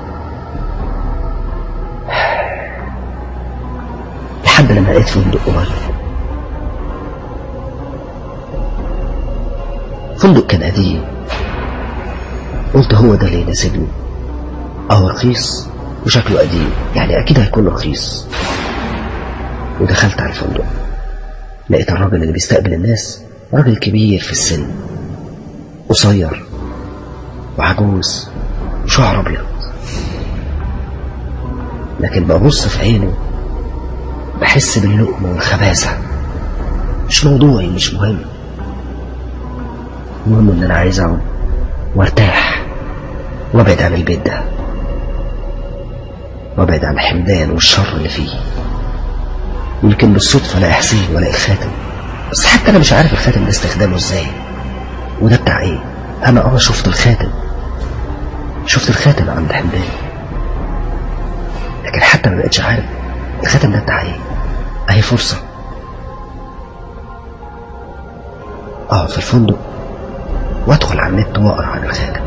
لحد لما لقيت فندق قريب فندق كان قديم قلت هو ده اللي يناسبني اه رخيص وشكله قديم يعني اكيد هيكون رخيص ودخلت على الفندق لقيت الراجل اللي بيستقبل الناس راجل كبير في السن قصير وعجوز وشعر ابيض لكن ببص في عينه بحس باللؤم والخباثة مش موضوعي مش مهم المهم ان انا عايز اقعد وارتاح وابعد عن البيت ده وابعد عن الحمدان والشر اللي فيه يمكن بالصدفة لا حسين ولا الخاتم بس حتى انا مش عارف الخاتم ده استخدامه ازاي وده بتاع ايه انا اه شفت الخاتم شفت الخاتم عند حمدان لكن حتى ما بقتش عارف الخاتم ده بتاع ايه اهي فرصة اقعد في الفندق وادخل على النت واقرا عن الخاتم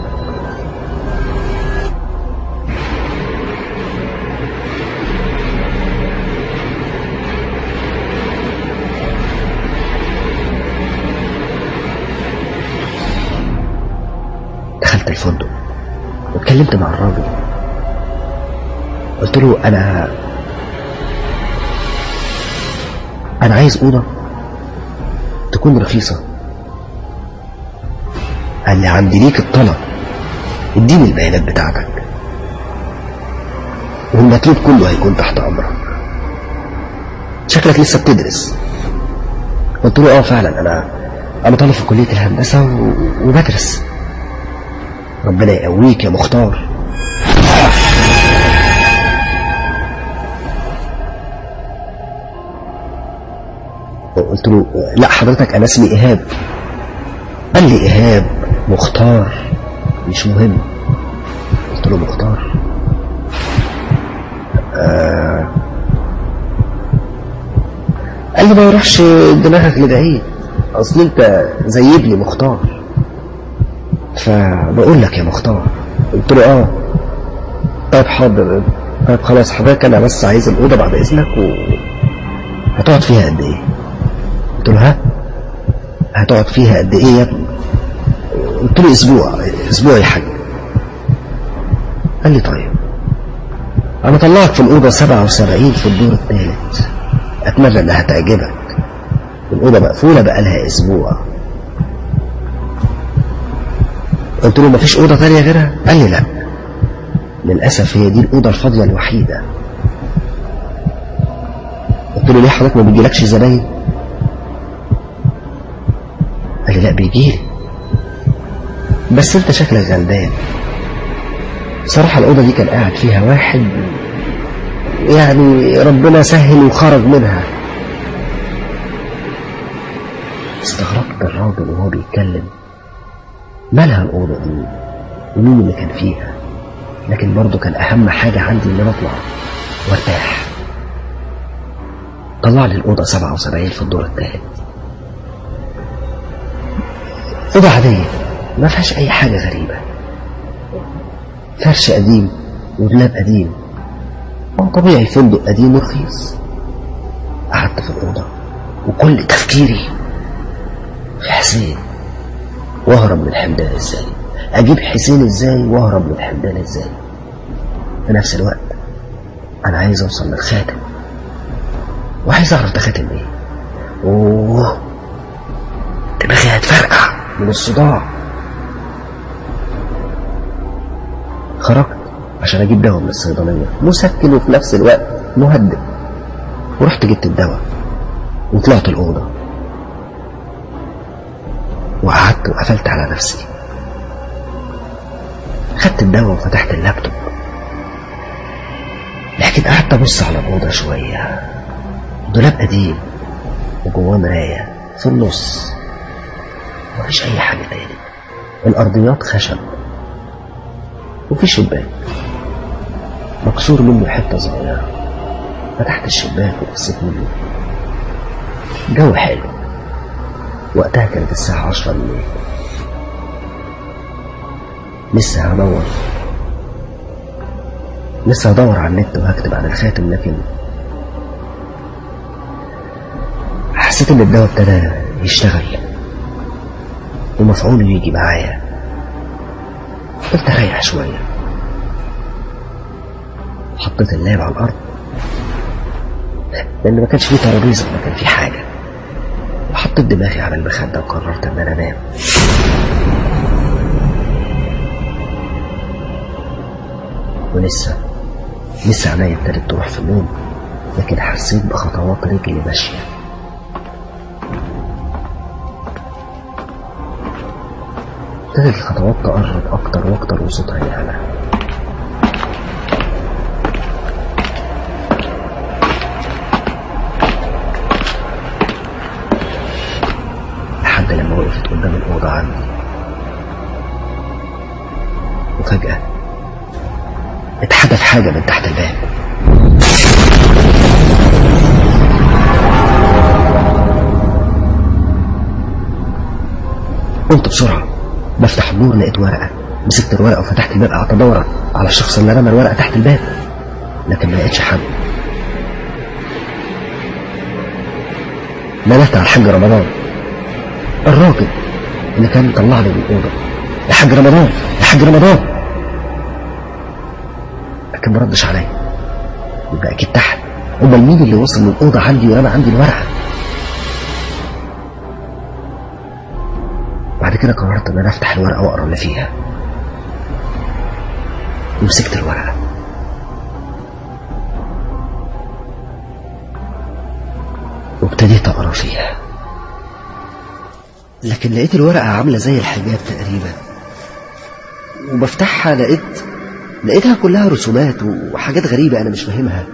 دخلت الفندق واتكلمت مع الراجل قلت له انا انا عايز اوضه تكون رخيصه قال لي عندي ليك الطلب اديني البيانات بتاعتك والمطلوب كله هيكون تحت امرك شكلك لسه بتدرس قلت له اه فعلا انا انا طالب في كليه الهندسه و... وبدرس ربنا يقويك يا مختار قلت له لا حضرتك انا اسمي ايهاب قال لي ايهاب مختار مش مهم قلت له مختار آه قال لي ما يروحش دماغك لبعيد اصل انت زي ابني مختار فبقول لك يا مختار قلت له اه طيب حاضر طيب خلاص حضرتك انا بس عايز الاوضه بعد اذنك و هتقعد فيها قد ايه قلت له ها هتقعد فيها قد ايه يا ابني قلت له اسبوع اسبوع يا حاج قال لي طيب انا طلعك في الاوضه 77 في الدور الثالث اتمنى انها تعجبك الاوضه مقفوله بقالها اسبوع قلت له مفيش اوضه تانية غيرها قال لي لا للاسف هي دي الاوضه الفاضيه الوحيده قلت له ليه حضرتك ما بيجيلكش زباين قال لي لا بيجيلي بس انت شكلك غلبان صراحة الأوضة دي كان قاعد فيها واحد يعني ربنا سهل وخرج منها استغربت الراجل وهو بيتكلم مالها الأوضة دي ومين اللي كان فيها لكن برضه كان أهم حاجة عندي إن أنا أطلع وارتاح طلع لي الأوضة 77 في الدور الثالث أوضة عادية ما فيهاش أي حاجة غريبة فرش قديم ودولاب قديم هو طبيعي فندق قديم ورخيص قعدت في الأوضة وكل تفكيري في حسين واهرب من الحمدان ازاي اجيب حسين ازاي واهرب من الحمدان ازاي في نفس الوقت انا عايز اوصل للخاتم وعايز اعرف ده خاتم ايه اوه دماغي هتفرقع من الصداع خرجت عشان اجيب دواء من الصيدليه مسكن وفي نفس الوقت مهدئ ورحت جبت الدواء وطلعت الاوضه وقعدت وقفلت على نفسي خدت الدواء وفتحت اللابتوب لكن قعدت ابص على الاوضه شويه دولاب قديم وجواه مرايه في النص مفيش اي حاجه تاني الارضيات خشب وفي شباك مكسور منه حته صغيره فتحت الشباك وبصيت منه جو حلو وقتها كانت الساعة عشرة بالليل لسه هدور لسه هدور على النت وهكتب عن الخاتم لكن حسيت ان الدواء ابتدى يشتغل ومفعوله يجي معايا قلت اريح شوية حطيت اللاب على الأرض لأن ما كانش فيه ترابيزة ما كان فيه حاجة وحطيت دماغي على المخدة وقررت إن أنا أنام ولسه لسه عينيا ابتدت تروح في النوم لكن حسيت بخطوات رجلي ماشية ابتدت الخطوات تقرب أكتر وأكتر وصوتها يعلى لحد لما وقفت قدام الأوضة عندي وفجأة اتحدف حاجة من تحت الباب قمت بسرعة بفتح النور لقيت ورقة مسكت الورقة وفتحت الباب قعدت أدور على الشخص اللي رمى الورقة تحت الباب لكن ما لقيتش حد نادت على الحاج رمضان الراجل اللي كان طلعني من الأوضة يا حاج رمضان يا حاج رمضان لكن ما ردش عليا يبقى أكيد تحت أمال مين اللي وصل من الأوضة عندي ورمى عندي الورقة بعد كده قررت ان انا افتح الورقه واقرا اللي فيها ومسكت الورقه وابتديت اقرا فيها لكن لقيت الورقه عامله زي الحجاب تقريبا وبفتحها لقيت لقيتها كلها رسومات وحاجات غريبه انا مش فاهمها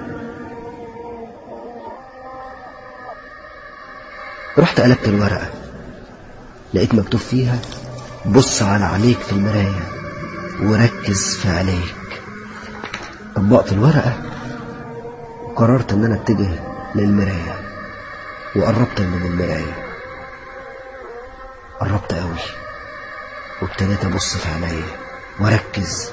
رحت قلبت الورقه لقيت مكتوب فيها بص على عينيك في المراية وركز في عينيك طبقت الورقة وقررت ان انا اتجه للمراية وقربت من المراية قربت قوي وابتديت ابص في عينيا واركز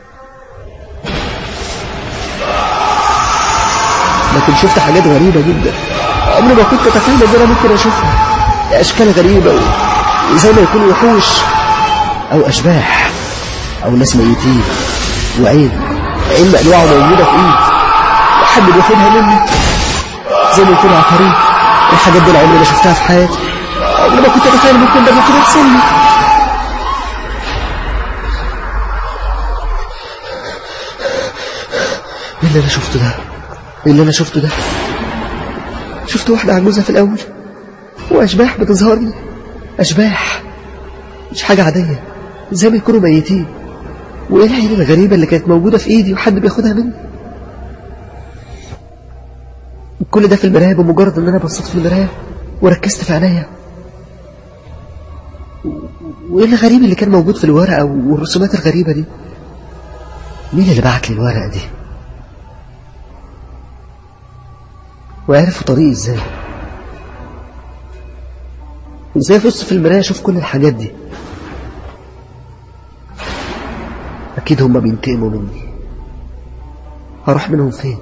لكن شفت حاجات غريبة جدا عمري ما كنت اتخيل ان انا ممكن اشوفها اشكال غريبة و... زي ما يكونوا وحوش او اشباح او ناس ميتين وعين عين مقلوعه موجوده في ايد وحد بياخدها مني زي ما يكون عفاريت الحاجات دي عمري ما شفتها في حياتي عمري ما كنت اتخيل ممكن ده ممكن يحصل لي ايه اللي انا شفته ده ايه اللي انا شفته ده شفت واحده عجوزه في الاول واشباح بتظهر لي أشباح مش حاجة عادية زي ما يكونوا ميتين وإيه العين الغريبة اللي كانت موجودة في إيدي وحد بياخدها مني كل ده في المراية بمجرد إن أنا بصيت في المراية وركزت في عينيا وإيه الغريب اللي كان موجود في الورقة والرسومات الغريبة دي مين اللي بعت لي الورقة دي وعرفوا طريقي إزاي ازاي ابص في المرايه اشوف كل الحاجات دي واكيد هما بينتقموا مني هروح منهم فين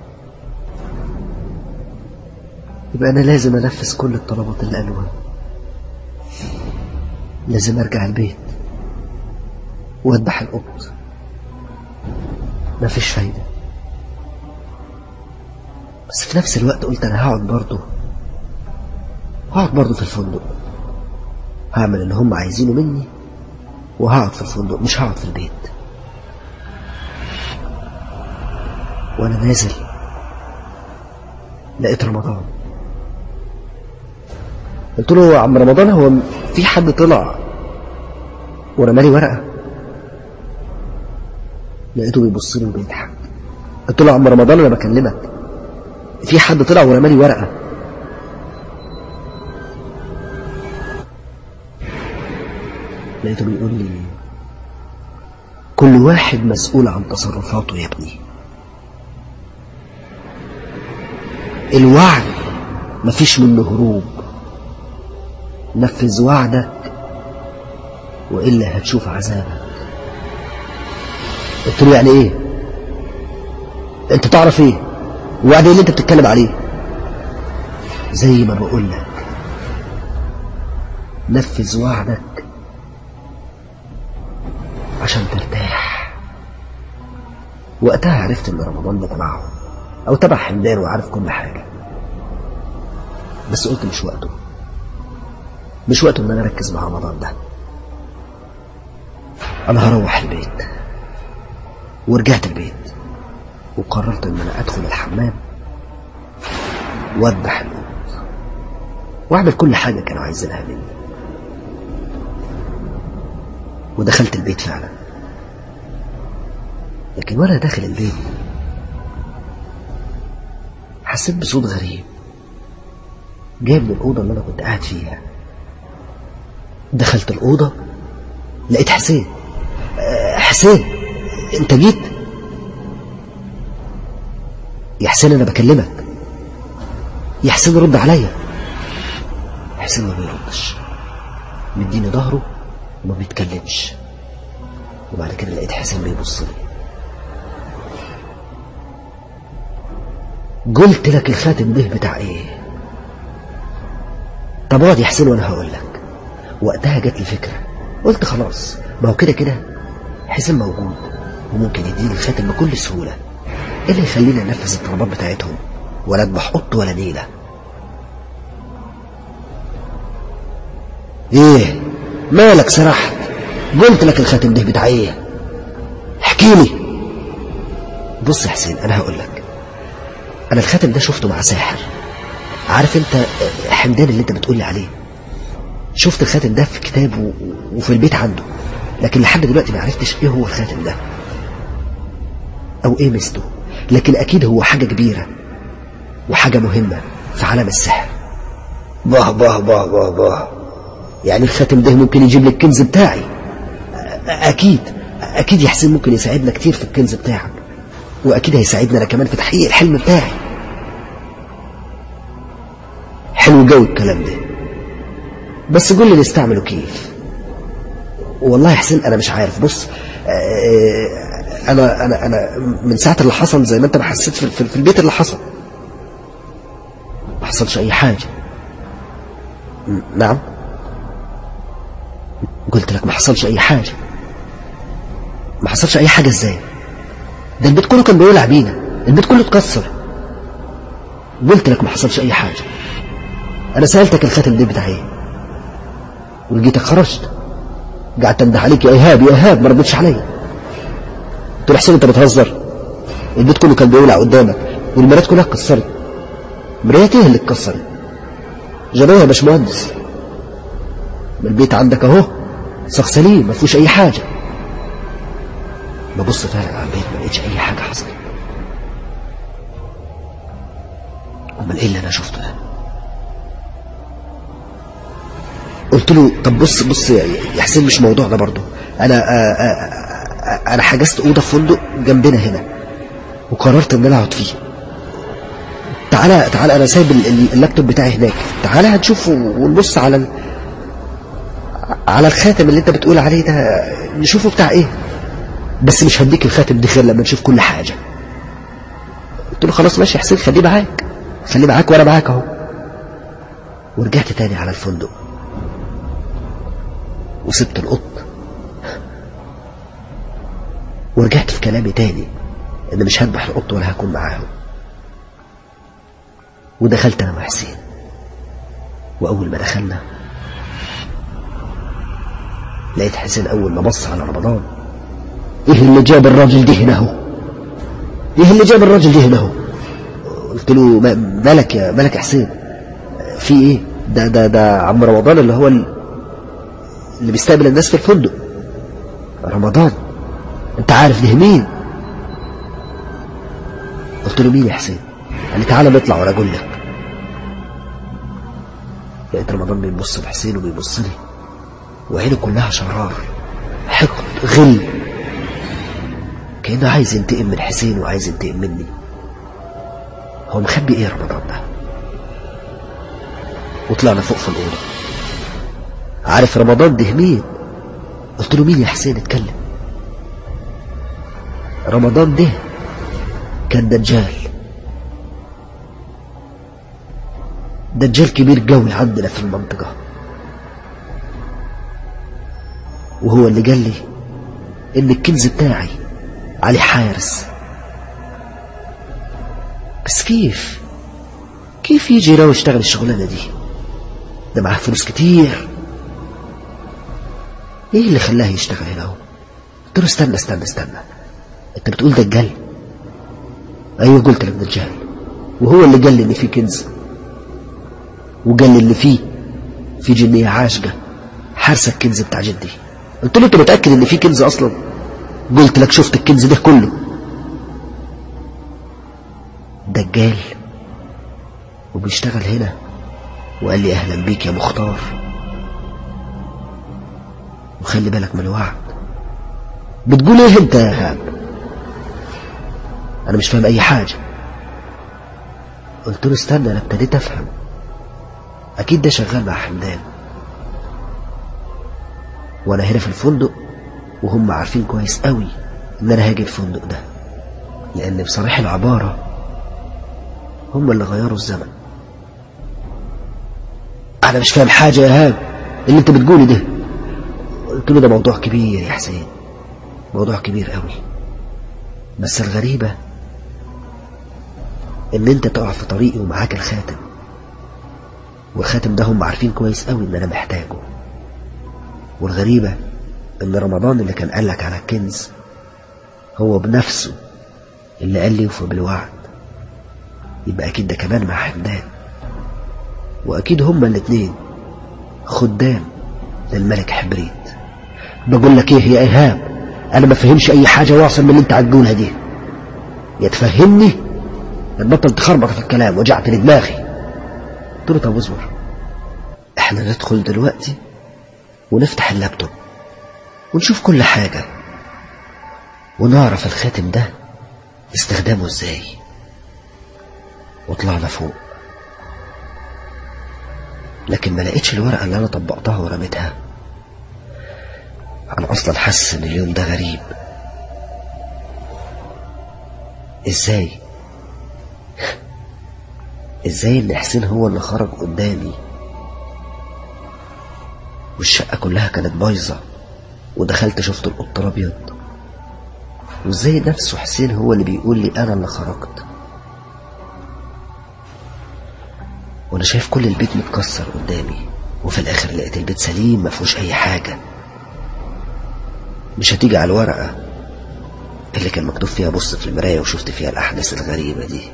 يبقى انا لازم انفذ كل الطلبات اللي قالوها لازم ارجع البيت واذبح القط مفيش فايدة بس في نفس الوقت قلت انا هقعد برضه هقعد برضه في الفندق هعمل اللي هم عايزينه مني وهقعد في الفندق مش هقعد في البيت وانا نازل لقيت رمضان قلت له يا عم رمضان هو في حد طلع ورمالي ورقه لقيته بيبص لي وبيضحك قلت له يا عم رمضان انا بكلمك في حد طلع ورمالي ورقه لقيته بيقول لي كل واحد مسؤول عن تصرفاته يا ابني الوعد مفيش منه هروب نفذ وعدك وإلا هتشوف عذابك قلت له يعني ايه انت تعرف ايه الوعد اللي انت بتتكلم عليه زي ما بقول لك نفذ وعدك عشان ترتاح وقتها عرفت ان رمضان ده تبعهم او تبع حمدان وعارف كل حاجه بس قلت مش وقته مش وقته ان انا اركز مع رمضان ده انا هروح البيت ورجعت البيت وقررت ان انا ادخل الحمام واذبح القط واعمل كل حاجه كانوا عايزينها مني ودخلت البيت فعلا لكن وانا داخل البيت حسيت بصوت غريب جاي من الأوضة اللي أنا كنت قاعد فيها دخلت الأوضة لقيت حسين أه حسين أنت جيت يا حسين أنا بكلمك يا حسين رد عليا حسين ما بيردش مديني ظهره وما بيتكلمش وبعد كده لقيت حسين بيبص لي قلت لك الخاتم ده بتاع ايه طب اقعد يا حسين وانا هقول لك وقتها جات لي فكره قلت خلاص ما هو كده كده حسين موجود وممكن يديني الخاتم بكل سهوله ايه اللي يخليني انفذ الطلبات بتاعتهم ولا اذبح قط ولا نيله ايه مالك سرحت قلت لك الخاتم ده بتاع ايه احكي لي بص يا حسين انا هقول لك انا الخاتم ده شفته مع ساحر عارف انت حمدان اللي انت بتقولي عليه شفت الخاتم ده في كتاب و... وفي البيت عنده لكن لحد دلوقتي ما عرفتش ايه هو الخاتم ده او ايه مستو لكن اكيد هو حاجة كبيرة وحاجة مهمة في عالم السحر باه باه باه باه باه يعني الخاتم ده ممكن يجيب لي الكنز بتاعي اكيد اكيد يا حسين ممكن يساعدنا كتير في الكنز بتاعك واكيد هيساعدنا انا كمان في تحقيق الحلم بتاعي حلو جو الكلام ده بس قول لي نستعمله كيف والله يا حسين انا مش عارف بص انا انا انا من ساعه اللي حصل زي ما انت ما حسيت في, في, في البيت اللي حصل ما حصلش اي حاجه نعم قلت لك ما حصلش اي حاجه ما حصلش اي حاجه ازاي ده البيت كله كان بيولع بينا البيت كله اتكسر قلت لك ما حصلش اي حاجه انا سالتك الخاتم ده بتاع ايه ولقيتك خرجت قعدت انده عليك يا ايهاب يا ايهاب ما ردتش عليا قلت له حسين انت بتهزر البيت كله كان بيولع قدامك والمرايات كلها اتكسرت مرايات ايه اللي اتكسرت جرايه يا باشمهندس ما البيت عندك اهو صخ سليم ما فيهوش اي حاجه ببص فعلا على البيت ما لقيتش اي حاجه حصلت امال ايه اللي انا شفته ده قلت له طب بص بص يا حسين مش موضوعنا برضو انا آآ آآ انا حجزت اوضه في فندق جنبنا هنا وقررت ان انا اقعد فيه تعالى تعالى انا سايب اللابتوب بتاعي هناك تعالى هنشوف ونبص على ال... على الخاتم اللي انت بتقول عليه ده نشوفه بتاع ايه بس مش هديك الخاتم ده غير لما نشوف كل حاجة قلت له خلاص ماشي يا حسين خليه معاك خليه معاك وانا معاك اهو ورجعت تاني على الفندق وسبت القط ورجعت في كلامي تاني ان مش هذبح القط ولا هكون معاهم ودخلت انا وحسين واول ما دخلنا لقيت حسين اول ما بص على رمضان ايه اللي جاب الراجل ده هنا هو ايه اللي جاب الراجل ده هنا هو قلت له ما- مالك يا مالك يا حسين في ايه ده ده ده عم رمضان اللي هو ال- اللي بيستقبل الناس في الفندق رمضان انت عارف ده مين قلت له مين يا حسين قال لي تعالى نطلع وانا اقول لك لقيت رمضان بيبص لحسين وبيبص لي وعينه كلها شرار حقد غل كأنه عايز ينتقم من حسين وعايز ينتقم مني هو مخبي ايه يا رمضان ده وطلعنا فوق في الأوضة عارف رمضان ده مين قلت له مين يا حسين اتكلم رمضان ده كان دجال دجال كبير قوي عندنا في المنطقة وهو اللي قال لي ان الكنز بتاعي عليه حارس بس كيف كيف يجي لو يشتغل الشغلانة دي ده معاه فلوس كتير ايه اللي خلاه يشتغل هنا هو قلت له استنى استنى استنى انت بتقول دجال ايوه قلت لك دجال وهو اللي قال لي ان في كنز وقال لي اللي فيه في جنية عاشقة حارسة الكنز بتاع جدي قلت له انت متأكد ان في كنز اصلا قلت لك شفت الكنز ده كله دجال وبيشتغل هنا وقال لي اهلا بيك يا مختار وخلي بالك من الوعد بتقول ايه انت يا هاب انا مش فاهم اي حاجة قلت له استنى انا ابتديت افهم اكيد ده شغال مع حمدان وانا هنا في الفندق وهم عارفين كويس قوي ان انا هاجي الفندق ده لان بصريح العبارة هم اللي غيروا الزمن انا مش فاهم حاجة يا هاب اللي انت بتقولي ده قلت له ده موضوع كبير يا حسين موضوع كبير قوي بس الغريبة ان انت تقع في طريقي ومعاك الخاتم والخاتم ده هم عارفين كويس قوي ان انا محتاجه والغريبة ان رمضان اللي كان قالك على الكنز هو بنفسه اللي قال لي وفي بالوعد يبقى اكيد ده كمان مع حمدان واكيد هما الاتنين خدام للملك حبريت بقول لك ايه يا ايهاب انا ما فهمش اي حاجة واصل من اللي انت هتقولها دي يا تفهمني يا تبطل تخربط في الكلام وجعت لي دماغي قلت له طب اصبر احنا ندخل دلوقتي ونفتح اللابتوب ونشوف كل حاجة ونعرف الخاتم ده استخدامه ازاي وطلعنا فوق لكن ما لقيتش الورقة اللي انا طبقتها ورميتها انا اصلا حاسس ان اليوم ده غريب ازاي ازاي ان حسين هو اللي خرج قدامي والشقة كلها كانت بايظة ودخلت شفت القط الابيض وازاي نفسه حسين هو اللي بيقول لي انا اللي خرجت وانا شايف كل البيت متكسر قدامي وفي الاخر لقيت البيت سليم ما فيهوش اي حاجه مش هتيجي على الورقه اللي كان مكتوب فيها بص في المرايه وشفت فيها الاحداث الغريبه دي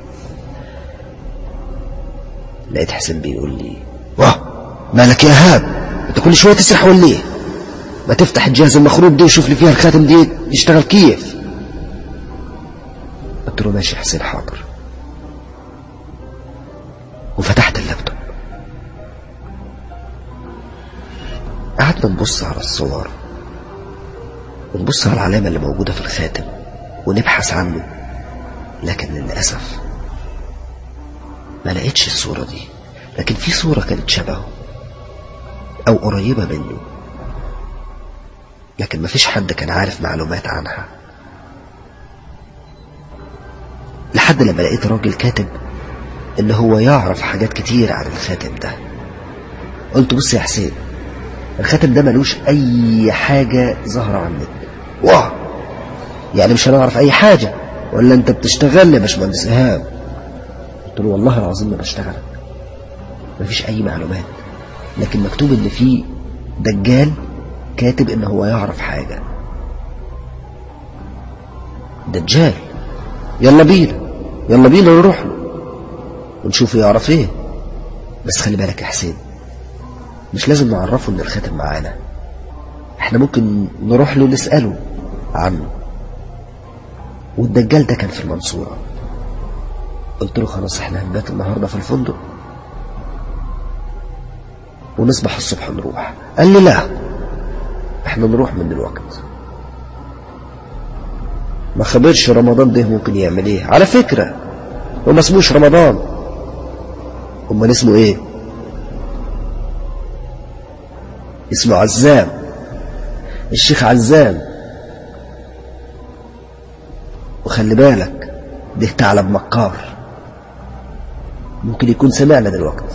لقيت حسين بيقول لي واه مالك يا هاب انت كل شويه تسرح ولا ايه ما تفتح الجهاز المخروب دي وشوف لي فيها الخاتم دي يشتغل كيف قلت له ماشي حسين حاضر وفتحت اللابتوب قعدنا نبص على الصور ونبص على العلامة اللي موجودة في الخاتم ونبحث عنه لكن للأسف ما لقيتش الصورة دي لكن في صورة كانت شبهه أو قريبة منه لكن ما فيش حد كان عارف معلومات عنها لحد لما لقيت راجل كاتب ان هو يعرف حاجات كتير عن الخاتم ده قلت بص يا حسين الخاتم ده ملوش اي حاجة ظاهرة على النت واه يعني مش هنعرف اي حاجة ولا انت بتشتغل يا باشمهندس ايهاب قلت له والله العظيم ما بشتغل مفيش اي معلومات لكن مكتوب ان في دجال كاتب ان هو يعرف حاجة دجال يلا بينا يلا بينا نروح له ونشوف يعرف ايه بس خلي بالك يا حسين مش لازم نعرفه ان الخاتم معانا احنا ممكن نروح له نسأله عنه والدجال ده كان في المنصورة قلت له خلاص احنا هنبات النهاردة في الفندق ونصبح الصبح نروح قال لي لا احنا نروح من دلوقتي ما خبرش رمضان ده ممكن يعمل ايه على فكرة هو ما اسموش رمضان امال اسمه ايه اسمه عزام الشيخ عزام وخلي بالك ده ثعلب مكار ممكن يكون سمعنا دلوقتي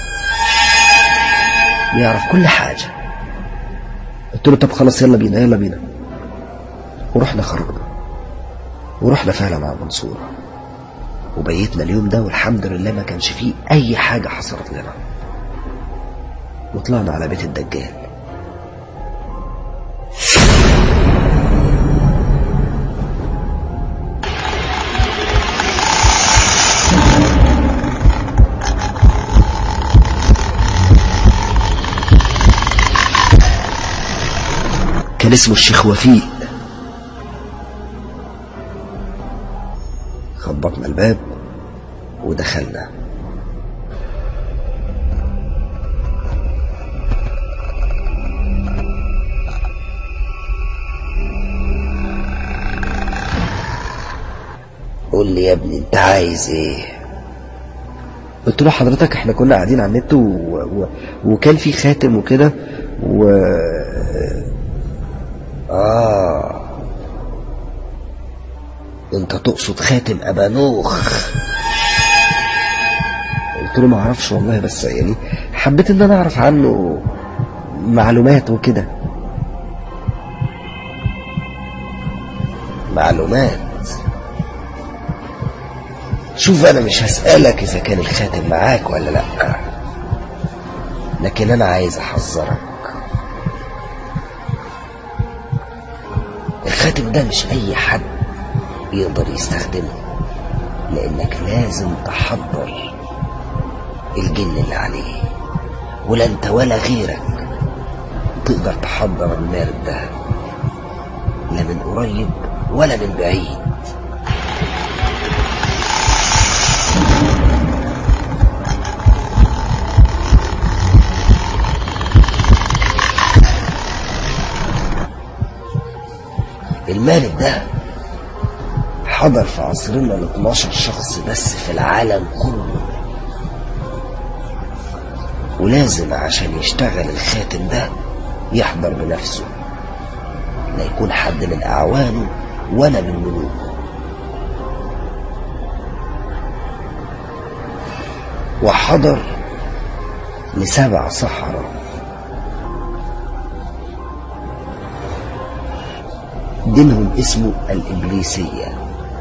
يعرف كل حاجة قلت له طب خلاص يلا بينا يلا بينا ورحنا خرجنا ورحنا فعلا على المنصورة وبيتنا اليوم ده والحمد لله ما كانش فيه أي حاجة حصلت لنا وطلعنا على بيت الدجال كان اسمه الشيخ وفيق خبطنا الباب ودخلنا قول لي يا ابني انت عايز ايه قلت له حضرتك احنا كنا قاعدين على النت و... و... وكان في خاتم وكده و اه انت تقصد خاتم ابانوخ قلت له ما اعرفش والله بس يعني حبيت ان انا اعرف عنه معلومات وكده معلومات شوف انا مش هسألك اذا كان الخاتم معاك ولا لا لكن انا عايز احذرك الخاتم ده مش اي حد يقدر يستخدمه لانك لازم تحضر الجن اللي عليه ولا انت ولا غيرك تقدر تحضر المارد ده لا من قريب ولا من بعيد المارد ده حضر في عصرنا ل 12 شخص بس في العالم كله ولازم عشان يشتغل الخاتم ده يحضر بنفسه لا يكون حد من أعوانه ولا من ملوكه وحضر لسبع سحرة دينهم اسمه الإبليسية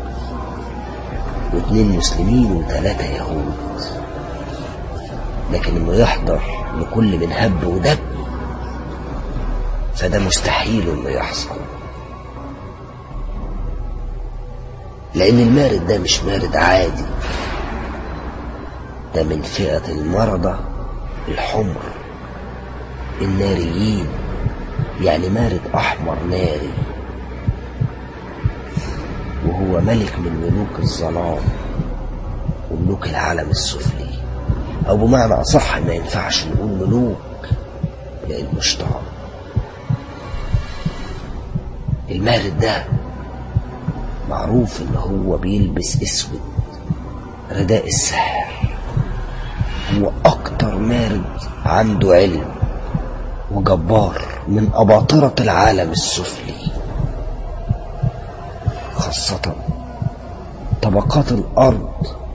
واثنين مسلمين وثلاثة يهود لكن انه يحضر لكل من هب ودب فده مستحيل انه يحصل لان المارد ده مش مارد عادي ده من فئة المرضى الحمر الناريين يعني مارد احمر ناري وهو ملك من ملوك الظلام وملوك العالم السفلي او بمعنى اصح ما ينفعش نقول ملوك لانه اشتهر المارد ده معروف ان هو بيلبس اسود رداء السحر هو اكتر مارد عنده علم وجبار من اباطرة العالم السفلي خاصة طبقات الأرض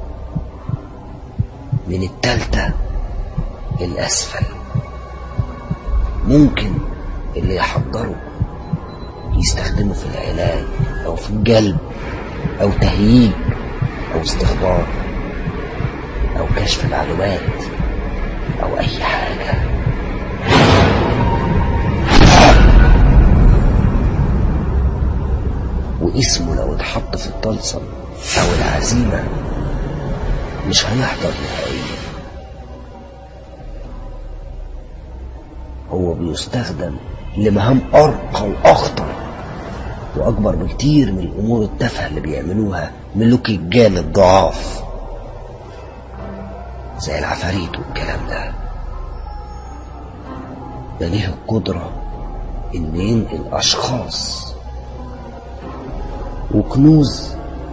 من التالتة للأسفل ممكن اللي يحضره يستخدمه في العلاج أو في الجلب أو تهييج أو استخبار أو كشف معلومات أو أي حاجة واسمه لو اتحط في الطلسم أو العزيمة مش هيحضر نهائيا هو بيستخدم لمهام أرقى وأخطر وأكبر بكتير من الأمور التافهة اللي بيعملوها ملوك الجان الضعاف زي العفاريت والكلام ده ده ليه القدرة إن ينقل أشخاص وكنوز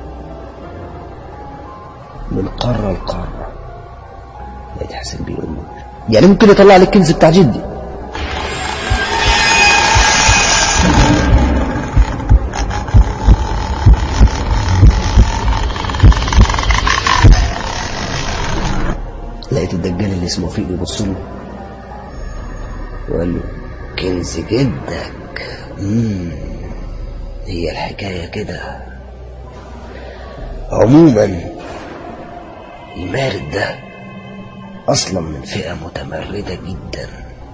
من قارة لقارة لقيت حسين بيقول له يعني ممكن يطلع لي الكنز بتاع جدي لقيت الدجال اللي اسمه فيق بيبص له وقال له كنز جدك مم. هي الحكاية كده عموما المارد ده أصلا من فئة متمردة جدا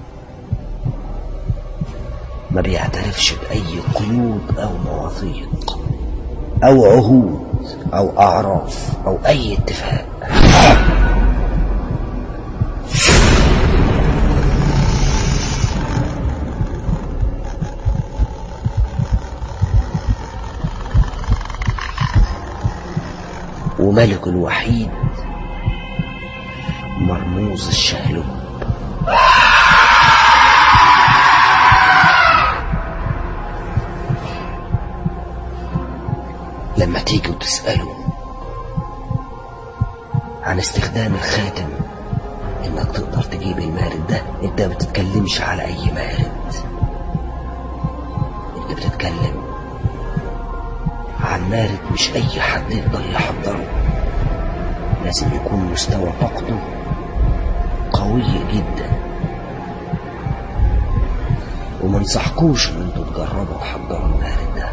ما بيعترفش بأي قيود أو مواثيق أو عهود أو أعراف أو أي اتفاق وملك الوحيد مرموز الشهلوب لما تيجوا تسألوا عن استخدام الخاتم انك تقدر تجيب المارد ده انت ما بتتكلمش على اي مارد انت بتتكلم عن مارد مش اي حد يقدر يحضره لازم يكون مستوى طاقته قوي جدا وما انصحكوش ان انتوا تجربوا تحضروا المارد ده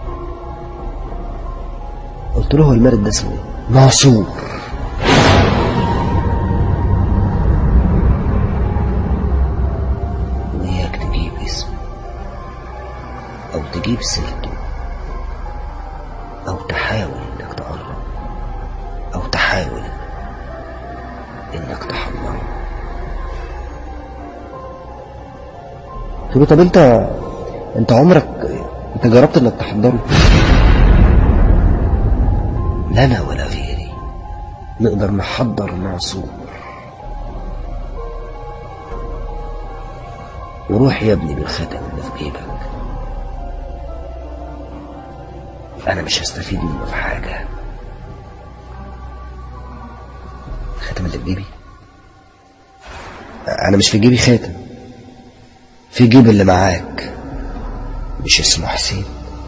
قلت له المارد ده اسمه ايه؟ معصور وإياك تجيب اسمه أو تجيب سيرته أو تحاول إنك تقرب أو تحاول إنك تحضره قلت له طب أنت أنت عمرك أنت جربت إنك تحضره؟ لا أنا ولا غيري نقدر نحضر معصور وروح يا ابني بالخاتم اللي في جيبك انا مش هستفيد منه في حاجه الخاتم اللي في جيبي انا مش في جيبي خاتم في جيب اللي معاك مش اسمه حسين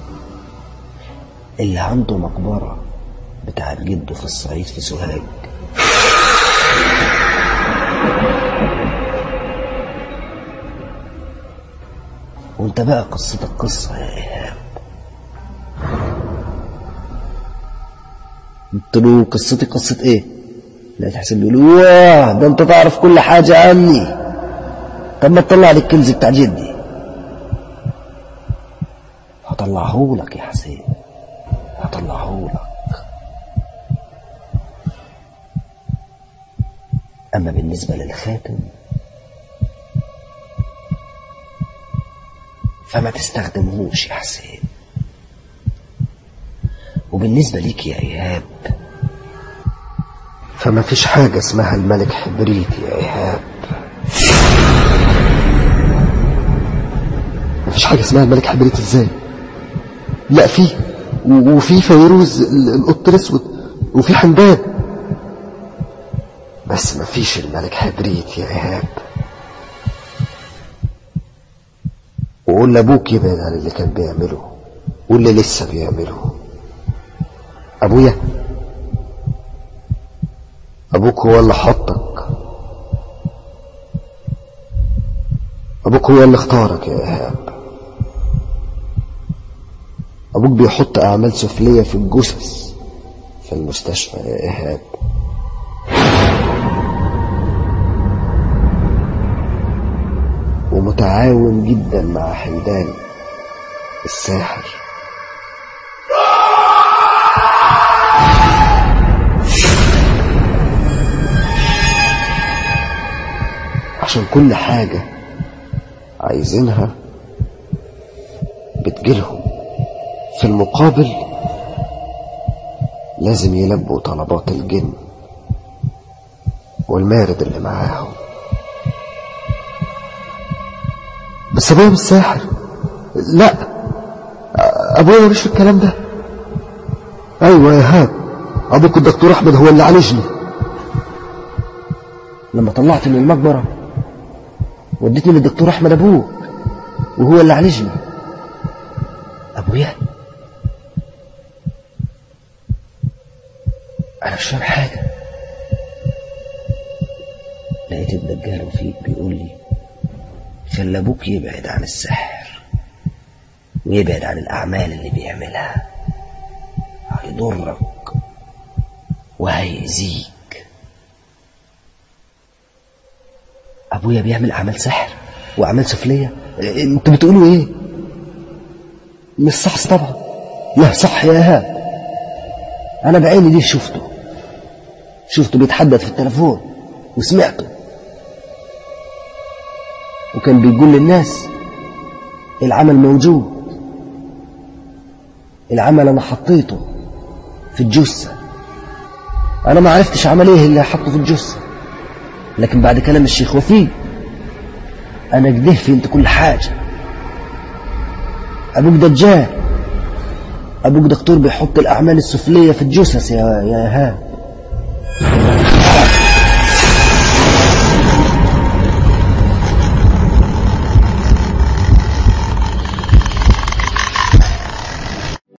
اللي عنده مقبره بتاعت جده في الصعيد في سوهاج وانت بقى قصتك قصة يا إيهاب قلت له قصتي قصة ايه لقيت حسين بيقول واه ده انت تعرف كل حاجة عني طب ما تطلع لي الكنز بتاع جدي هطلعه لك يا حسين هطلعه لك أما بالنسبة للخاتم فما تستخدمهوش يا حسين وبالنسبة ليك يا إيهاب فما فيش حاجة اسمها الملك حبريت يا إيهاب ما فيش حاجة اسمها الملك حبريت ازاي لا في و- وفي فيروز ال- القط الاسود وفي حمدان بس ما فيش الملك حبريت يا إيهاب وقول لأبوك يبعد عن اللي كان بيعمله واللي لسه بيعمله أبويا أبوك هو اللي حطك أبوك هو اللي اختارك يا إيهاب أبوك بيحط أعمال سفلية في الجثث في المستشفى يا إيهاب ومتعاون جدا مع حمدان الساحر عشان كل حاجة عايزينها بتجيلهم في المقابل لازم يلبوا طلبات الجن والمارد اللي معاهم بس ابويا مش ساحر لا ابويا مش في الكلام ده ايوه يا هاب ابوك الدكتور احمد هو اللي عالجني لما طلعت من المقبره وديتني للدكتور احمد ابوك وهو اللي عالجني ابويا انا مش فاهم حاجه لقيت الدجال وفيك بيقول لي خلي ابوك يبعد عن السحر ويبعد عن الاعمال اللي بيعملها هيضرك وهيأذيك ابويا بيعمل اعمال سحر واعمال سفليه انتوا بتقولوا ايه مش صح طبعا لا صح يا ايهاب انا بعيني دي شفته شفته بيتحدث في التليفون وسمعته وكان بيقول للناس العمل موجود العمل انا حطيته في الجثه انا ما عرفتش عمل ايه اللي حطه في الجثه لكن بعد كلام الشيخ وفيه انا كده فهمت كل حاجه ابوك دجال ابوك دكتور بيحط الاعمال السفليه في الجثث يا يا ايهاب